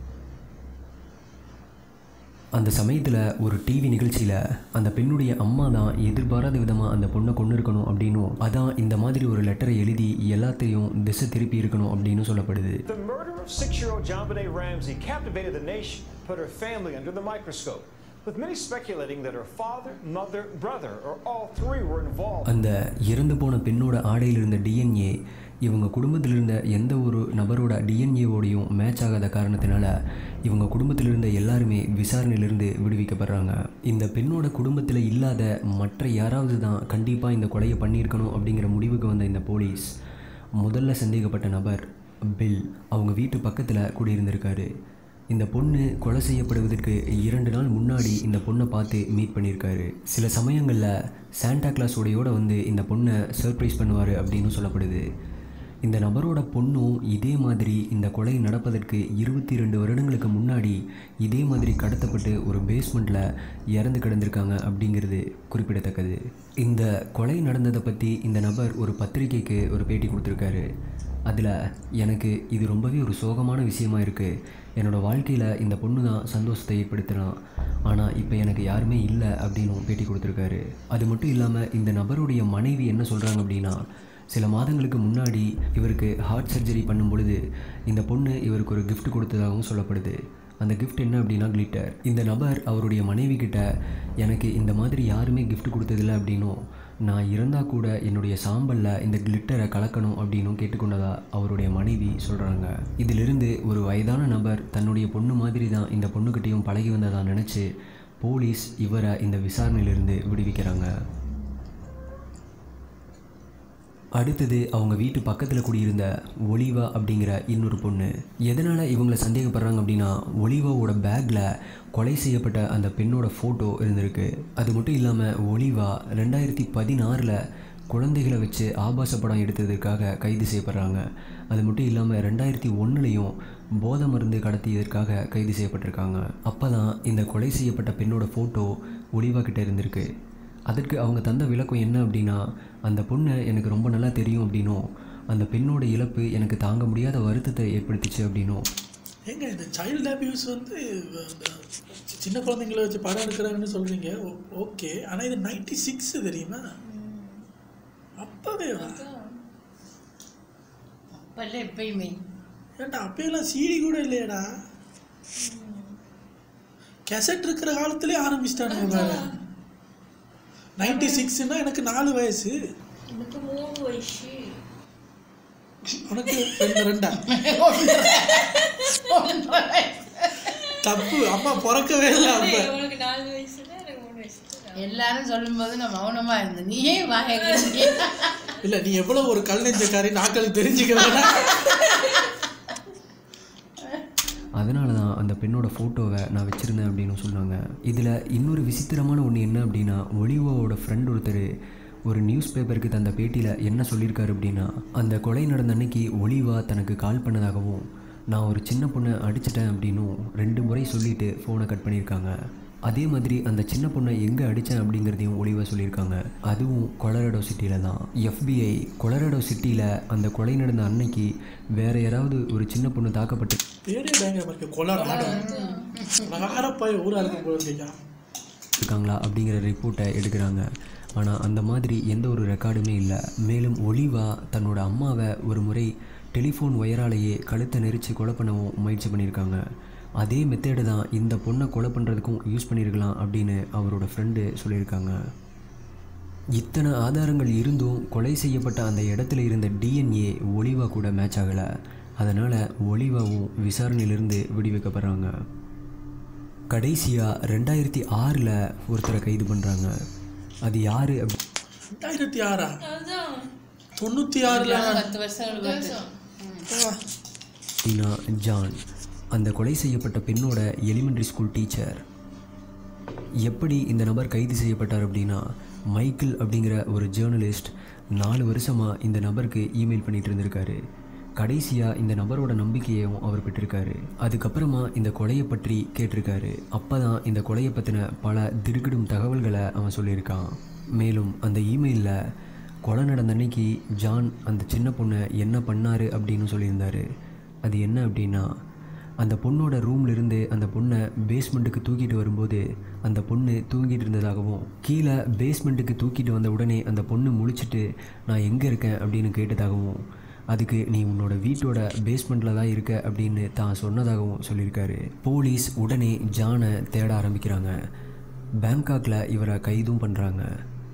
அந்த சமயத்தில் ஒரு டிவி நிகழ்ச்சியில் அந்த பெண்ணுடைய அம்மா தான் எதிர்பாராத விதமாக அந்த பொண்ணை கொண்டு இருக்கணும் அப்படின்னும் அதான் இந்த மாதிரி ஒரு லெட்டரை எழுதி எல்லாத்தையும் திசை திருப்பி இருக்கணும் அப்படின்னு சொல்லப்படுது The murder of six-year-old John Benet Ramsey captivated the nation, put her family under the microscope, with many speculating that her father, mother, brother, or all three were involved. அந்த இறந்து போன பெண்ணோட ஆடையில் இருந்த டிஎன்ஏ இவங்க குடும்பத்தில் இருந்த எந்த ஒரு நபரோட டிஎன்ஏவோடையும் மேட்ச் ஆகாத காரணத்தினால இவங்க குடும்பத்தில் இருந்த எல்லாருமே விசாரணையிலிருந்து விடுவிக்கப்படுறாங்க இந்த பெண்ணோட குடும்பத்தில் இல்லாத மற்ற யாராவது தான் கண்டிப்பாக இந்த கொலையை பண்ணியிருக்கணும் அப்படிங்கிற முடிவுக்கு வந்த இந்த போலீஸ் முதல்ல சந்தேகப்பட்ட நபர் பில் அவங்க வீட்டு பக்கத்தில் குடியிருந்திருக்காரு இந்த பொண்ணு கொலை செய்யப்படுவதற்கு இரண்டு நாள் முன்னாடி இந்த பொண்ணை பார்த்து மீட் பண்ணியிருக்காரு சில சமயங்களில் சாண்டா கிளாஸ் உடையோட வந்து இந்த பொண்ணை சர்ப்ரைஸ் பண்ணுவார் அப்படின்னு சொல்லப்படுது இந்த நபரோட பொண்ணும் இதே மாதிரி இந்த கொலை நடப்பதற்கு இருபத்தி ரெண்டு வருடங்களுக்கு முன்னாடி இதே மாதிரி கடத்தப்பட்டு ஒரு பேஸ்மெண்ட்டில் இறந்து கிடந்திருக்காங்க அப்படிங்கிறது குறிப்பிடத்தக்கது இந்த கொலை நடந்ததை பற்றி இந்த நபர் ஒரு பத்திரிக்கைக்கு ஒரு பேட்டி கொடுத்துருக்காரு அதில் எனக்கு இது ரொம்பவே ஒரு சோகமான விஷயமா இருக்குது என்னோடய வாழ்க்கையில் இந்த பொண்ணு தான் சந்தோஷத்தை ஏற்படுத்தினான் ஆனால் இப்போ எனக்கு யாருமே இல்லை அப்படின்னு பேட்டி கொடுத்துருக்காரு அது மட்டும் இல்லாமல் இந்த நபருடைய மனைவி என்ன சொல்கிறாங்க அப்படின்னா சில மாதங்களுக்கு முன்னாடி இவருக்கு ஹார்ட் சர்ஜரி பண்ணும் பொழுது இந்த பொண்ணு இவருக்கு ஒரு gift கொடுத்ததாகவும் சொல்லப்படுது அந்த கிஃப்ட் என்ன அப்படின்னா கிளிட்டர் இந்த நபர் அவருடைய மனைவி கிட்ட எனக்கு இந்த மாதிரி யாருமே கிஃப்ட் கொடுத்ததில்ல அப்படின்னும் நான் இறந்தால் கூட என்னுடைய சாம்பலில் இந்த கிளிட்டரை கலக்கணும் அப்படின்னும் கேட்டுக்கொண்டதா அவருடைய மனைவி சொல்கிறாங்க இதிலிருந்து ஒரு வயதான நபர் தன்னுடைய பொண்ணு மாதிரி தான் இந்த பொண்ணுக்கிட்டையும் பழகி வந்ததா நினச்சி போலீஸ் இவரை இந்த விசாரணையிலிருந்து விடுவிக்கிறாங்க அடுத்தது அவங்க வீட்டு பக்கத்தில் குடியிருந்த ஒலிவா அப்படிங்கிற இன்னொரு பொண்ணு எதனால் இவங்கள சந்தேகப்படுறாங்க அப்படின்னா ஒலிவாவோட பேக்கில் கொலை செய்யப்பட்ட அந்த பெண்ணோட ஃபோட்டோ இருந்திருக்கு அது மட்டும் இல்லாமல் ஒலிவா ரெண்டாயிரத்தி பதினாறில் குழந்தைகளை வச்சு ஆபாச படம் எடுத்ததற்காக கைது செய்யப்படுறாங்க அது மட்டும் இல்லாமல் ரெண்டாயிரத்தி ஒன்றுலேயும் போதை மருந்து கடத்தியதற்காக கைது செய்யப்பட்டிருக்காங்க அப்போ தான் இந்த கொலை செய்யப்பட்ட பெண்ணோட ஃபோட்டோ ஒலிவா கிட்ட இருந்திருக்கு அதற்கு அவங்க தந்த விளக்கம் என்ன அப்படின்னா அந்த பொண்ணை எனக்கு ரொம்ப நல்லா தெரியும் அப்படின்னும் அந்த பெண்ணோட இழப்பு எனக்கு தாங்க முடியாத வருத்தத்தை ஏற்படுத்திச்சு அப்படின்னும் ஏங்க இந்த சைல்டு அபியூஸ் வந்து இந்த சின்ன குழந்தைங்கள வச்சு படம் எடுக்கிறாங்கன்னு சொல்கிறீங்க ஓகே ஆனால் இது நைன்டி சிக்ஸ் தெரியுமா அப்பவே அப்பல்ல எப்பயுமே ஏன்டா அப்பயெல்லாம் சிடி கூட இல்லையாடா கெசட் இருக்கிற காலத்திலே ஆரம்பிச்சிட்டானுங்க பாரு நைன்டி சிக்ஸ்னா எனக்கு நாலு வயசு எனக்கு மூணு வயசு உனக்கு ரெண்டு ரெண்டா தப்பு அம்மா பிறக்கவே இல்லை அப்ப உனக்கு நாலு வயசுல எனக்கு மூணு வயசு எல்லாரும் சொல்லும்போது நான் மௌனமா இருந்தேன் நீ ஏன் வாய இல்ல நீ எவ்வளவு ஒரு கல் நெஞ்சக்காரி நாக்கள் தெரிஞ்சுக்கிறதுனா அதனால தான் அந்த பெண்ணோட ஃபோட்டோவை நான் வச்சுருந்தேன் அப்படின்னு சொன்னாங்க இதில் இன்னொரு விசித்திரமான ஒன்று என்ன அப்படின்னா ஒலிவோவோட ஃப்ரெண்ட் ஒருத்தர் ஒரு நியூஸ் பேப்பருக்கு தந்த பேட்டியில் என்ன சொல்லியிருக்காரு அப்படின்னா அந்த கொலை நடந்த அன்னைக்கு ஒலிவா தனக்கு கால் பண்ணதாகவும் நான் ஒரு சின்ன பொண்ணை அடிச்சிட்டேன் அப்படின்னும் ரெண்டு முறை சொல்லிட்டு ஃபோனை கட் பண்ணியிருக்காங்க அதே மாதிரி அந்த சின்ன பொண்ணை எங்கே அடித்தேன் அப்படிங்கிறதையும் ஒளிவாக சொல்லியிருக்காங்க அதுவும் கொலரடோ சிட்டியில் தான் எஃபிஐ கொலரடோ சிட்டியில் அந்த கொலை நடந்த அன்னைக்கு வேற யாராவது ஒரு சின்ன பொண்ணு தாக்கப்பட்டு பேரே பயங்கரமா இருக்கு கொலராடோ யாரப்பா ஊரா இருக்கும் போல இருக்கீங்க இருக்காங்களா அப்படிங்கிற ரிப்போர்ட்டை எடுக்கிறாங்க ஆனால் அந்த மாதிரி எந்த ஒரு ரெக்கார்டுமே இல்லை மேலும் ஒலிவா தன்னோட அம்மாவை ஒரு முறை டெலிஃபோன் ஒயராலேயே கழுத்தை நெரிச்சு கொலை பண்ணவும் முயற்சி பண்ணியிருக்காங்க அதே மெத்தேடு தான் இந்த பொண்ணை கொலை பண்ணுறதுக்கும் யூஸ் பண்ணியிருக்கலாம் அப்படின்னு அவரோட ஃப்ரெண்டு சொல்லியிருக்காங்க இத்தனை ஆதாரங்கள் இருந்தும் கொலை செய்யப்பட்ட அந்த இடத்துல இருந்த டிஎன்ஏ ஒலிவா கூட மேட்ச் ஆகலை அதனால் ஒலிவாவும் விசாரணையிலிருந்து விடுவிக்கப்படுறாங்க கடைசியாக ரெண்டாயிரத்தி ஆறில் ஒருத்தரை கைது பண்ணுறாங்க அது யார் அப்படி ரெண்டாயிரத்தி ஆறா தொண்ணூத்தி ஆறுல பத்து வருஷங்களுக்கு வந்து அப்படின்னா ஜான் அந்த கொலை செய்யப்பட்ட பெண்ணோட எலிமெண்ட்ரி ஸ்கூல் டீச்சர் எப்படி இந்த நபர் கைது செய்யப்பட்டார் அப்படின்னா மைக்கேல் அப்படிங்கிற ஒரு ஜேர்னலிஸ்ட் நாலு வருஷமாக இந்த நபருக்கு இமெயில் பண்ணிட்டு இருந்திருக்காரு கடைசியாக இந்த நபரோட நம்பிக்கையையும் அவர் பெற்றிருக்காரு அதுக்கப்புறமா இந்த கொலையை பற்றி கேட்டிருக்காரு அப்போ தான் இந்த கொலையை பற்றின பல திடுக்கிடும் தகவல்களை அவன் சொல்லியிருக்கான் மேலும் அந்த இமெயிலில் கொலை நடந்த அன்னைக்கு ஜான் அந்த சின்ன பொண்ணை என்ன பண்ணாரு அப்படின்னு சொல்லியிருந்தாரு அது என்ன அப்படின்னா அந்த பொண்ணோட ரூம்ல இருந்து அந்த பொண்ணை பேஸ்மெண்ட்டுக்கு தூக்கிட்டு வரும்போது அந்த பொண்ணு தூங்கிட்டு இருந்ததாகவும் கீழே பேஸ்மெண்ட்டுக்கு தூக்கிட்டு வந்த உடனே அந்த பொண்ணு முழிச்சிட்டு நான் எங்கே இருக்கேன் அப்படின்னு கேட்டதாகவும் அதுக்கு நீ உன்னோட வீட்டோட பேஸ்மெண்ட்டில் தான் இருக்க அப்படின்னு தான் சொன்னதாகவும் சொல்லியிருக்காரு போலீஸ் உடனே ஜானை தேட ஆரம்பிக்கிறாங்க பேங்காக்கில் இவரை கைதும் பண்ணுறாங்க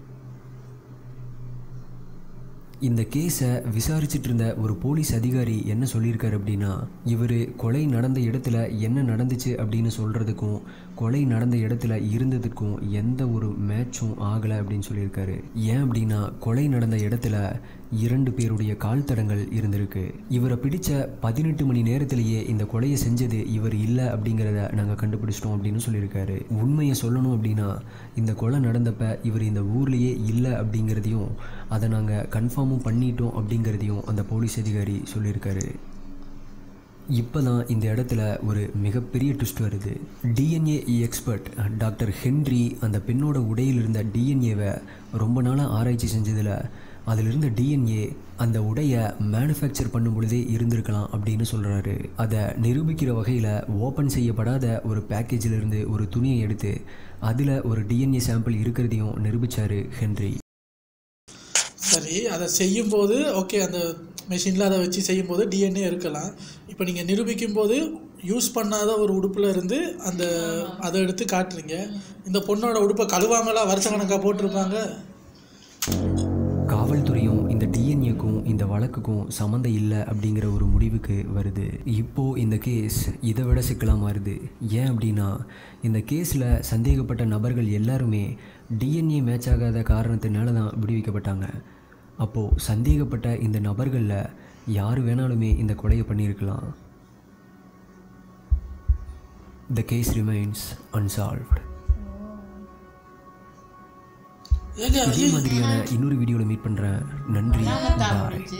இந்த கேஸை விசாரிச்சுட்டு இருந்த ஒரு போலீஸ் அதிகாரி என்ன சொல்லியிருக்காரு அப்படின்னா இவர் கொலை நடந்த இடத்துல என்ன நடந்துச்சு அப்படின்னு சொல்கிறதுக்கும் கொலை நடந்த இடத்துல இருந்ததுக்கும் எந்த ஒரு மேட்சும் ஆகலை அப்படின்னு சொல்லியிருக்காரு ஏன் அப்படின்னா கொலை நடந்த இடத்துல இரண்டு பேருடைய கால் தடங்கள் இருந்திருக்கு இவரை பிடிச்ச பதினெட்டு மணி நேரத்திலேயே இந்த கொலையை செஞ்சது இவர் இல்லை அப்படிங்கிறத நாங்கள் கண்டுபிடிச்சிட்டோம் அப்படின்னு சொல்லியிருக்காரு உண்மையை சொல்லணும் அப்படின்னா இந்த கொலை நடந்தப்ப இவர் இந்த ஊர்லேயே இல்லை அப்படிங்கிறதையும் அதை நாங்கள் கன்ஃபார்மும் பண்ணிட்டோம் அப்படிங்கிறதையும் அந்த போலீஸ் அதிகாரி சொல்லியிருக்காரு இப்போ தான் இந்த இடத்துல ஒரு மிகப்பெரிய ட்விஸ்ட் வருது டிஎன்ஏ எக்ஸ்பர்ட் டாக்டர் ஹென்றி அந்த பெண்ணோட உடையில் இருந்த டிஎன்ஏவை ரொம்ப நாளாக ஆராய்ச்சி செஞ்சதில் அதில் இருந்த டிஎன்ஏ அந்த உடையை மேனுஃபேக்சர் பண்ணும் பொழுதே இருந்திருக்கலாம் அப்படின்னு சொல்கிறாரு அதை நிரூபிக்கிற வகையில் ஓப்பன் செய்யப்படாத ஒரு பேக்கேஜில் இருந்து ஒரு துணியை எடுத்து அதில் ஒரு டிஎன்ஏ சாம்பிள் இருக்கிறதையும் நிரூபித்தார் ஹென்றி சரி அதை செய்யும்போது ஓகே அந்த மெஷினில் அதை வச்சு செய்யும்போது டிஎன்ஏ இருக்கலாம் இப்போ நீங்கள் நிரூபிக்கும் போது யூஸ் பண்ணாத ஒரு உடுப்புல இருந்து அந்த அதை எடுத்து காட்டுறீங்க இந்த பொண்ணோட உடுப்பை கழுவாமலாம் வருஷ கணக்காக போட்டிருப்பாங்க காவல்துறையும் இந்த டிஎன்ஏக்கும் இந்த வழக்குக்கும் சம்மந்தம் இல்லை அப்படிங்கிற ஒரு முடிவுக்கு வருது இப்போது இந்த கேஸ் இதை விட சிக்கலாக மாறுது ஏன் அப்படின்னா இந்த கேஸில் சந்தேகப்பட்ட நபர்கள் எல்லாருமே டிஎன்ஏ மேட்ச் ஆகாத காரணத்தினால தான் விடுவிக்கப்பட்டாங்க அப்போது சந்தேகப்பட்ட இந்த நபர்களில் யார் வேணாலுமே இந்த கொலையை பண்ணியிருக்கலாம் த கேஸ் ரிமைன்ஸ் அன்சால்வ்டு ஏங்க இதே மாதிரியான இன்னொரு வீடியோவில் மீட் பண்ணுறேன் நன்றி பாய் இருந்துச்சு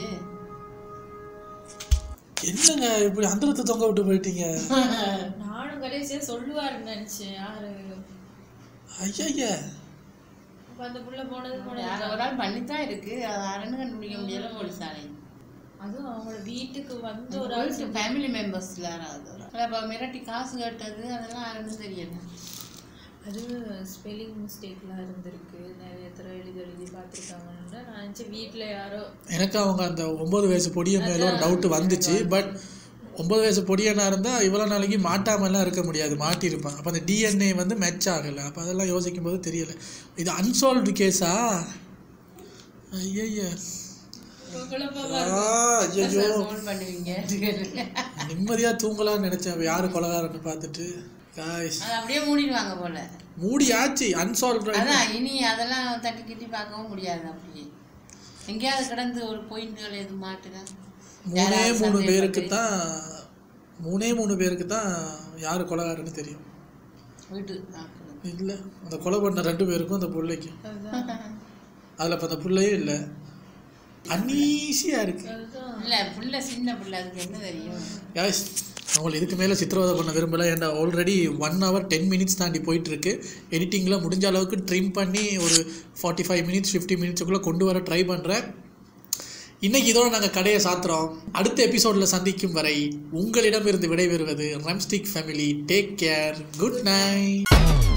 என்னங்க இப்படி அந்தரத்தை தொங்க விட்டு போயிட்டீங்க நானும் கடைசியா சொல்லுவாருன்னு நினைச்சேன் யாரு ஐயா அப்ப அந்த புள்ள போனது யாரோ போனது ஒரு ஆள் பண்ணித்தான் இருக்கு அது யாருன்னு கண்டுபிடிக்க முடியல போலீஸாலே அதுவும் அவங்களோட வீட்டுக்கு வந்து ஒரு ஒரு ஆள் ஆள் ஃபேமிலி மெம்பர்ஸ்ல யாராவது ஒரு ஆள். அப்ப மிரட்டி காசு கட்டது அதெல்லாம் யாருன்னு தெரியல அது ஸ்பெல்லிங் மிஸ்டேக்லாம் இருந்திருக்கு நிறைய தடவை எழுதி எழுதி பார்த்துருக்காங்கன்னு நான் நினச்சேன் வீட்டில் யாரோ எனக்கு அவங்க அந்த ஒம்பது வயசு பொடிய மேலே ஒரு டவுட் வந்துச்சு பட் ஒம்பது வயசு பொடியனா இருந்தால் இவ்வளோ நாளைக்கு மாட்டாமலாம் இருக்க முடியாது மாட்டியிருப்பான் அப்போ அந்த டிஎன்ஏ வந்து மேட்ச் ஆகலை அப்போ அதெல்லாம் யோசிக்கும் போது தெரியல இது அன்சால்வ்டு கேஸா ஐயய்ய ஆ, ஐயையோ. ஃபோன் பண்ணுவீங்க நிம்மதியாக தூங்கலாம்னு நினச்சேன் யார் கொலகாரன்னு பார்த்துட்டு காய்ஸ் அது அப்படியே மூடிடுவாங்க போல மூடியாச்சு அன்சால்வ்டு அதான் இனி அதெல்லாம் தட்டி கிட்டி பார்க்கவும் முடியாது அப்படியே எங்கேயாவது கிடந்து ஒரு பாயிண்ட்கள் எதுவும் மாட்டுங்க மூணே யாராவது மூணு பேருக்கு சந்தேகப்பட்டு தான் மூணே மூணு பேருக்கு தான் யார் கொலகாரன்னு தெரியும் வீட்டு இல்லை அந்த கொலை பண்ண ரெண்டு பேருக்கும் அந்த பிள்ளைக்கும் அதில் இப்போ அந்த பிள்ளையே இல்லை அன்னீசியாக இருக்கு இல்ல புள்ள சின்ன புள்ள அதுக்கு என்ன தெரியும் யாஸ் அவங்களை இதுக்கு மேலே சித்திரவதை பண்ண விரும்பல ஏன்டா already one hour ten minutes தாண்டி போயிட்டு இருக்கு எடிட்டிங்கில் முடிஞ்ச அளவுக்கு ட்ரிம் பண்ணி ஒரு ஃபார்ட்டி ஃபைவ் மினிட்ஸ் ஃபிஃப்டி மினிட்ஸுக்குள்ளே கொண்டு வர ட்ரை பண்ணுறேன் இன்னைக்கு இதோட நாங்கள் கடையை சாத்துறோம் அடுத்த எபிசோடில் சந்திக்கும் வரை உங்களிடமிருந்து விடைபெறுவது ரம்ஸ்டிக் family take care good night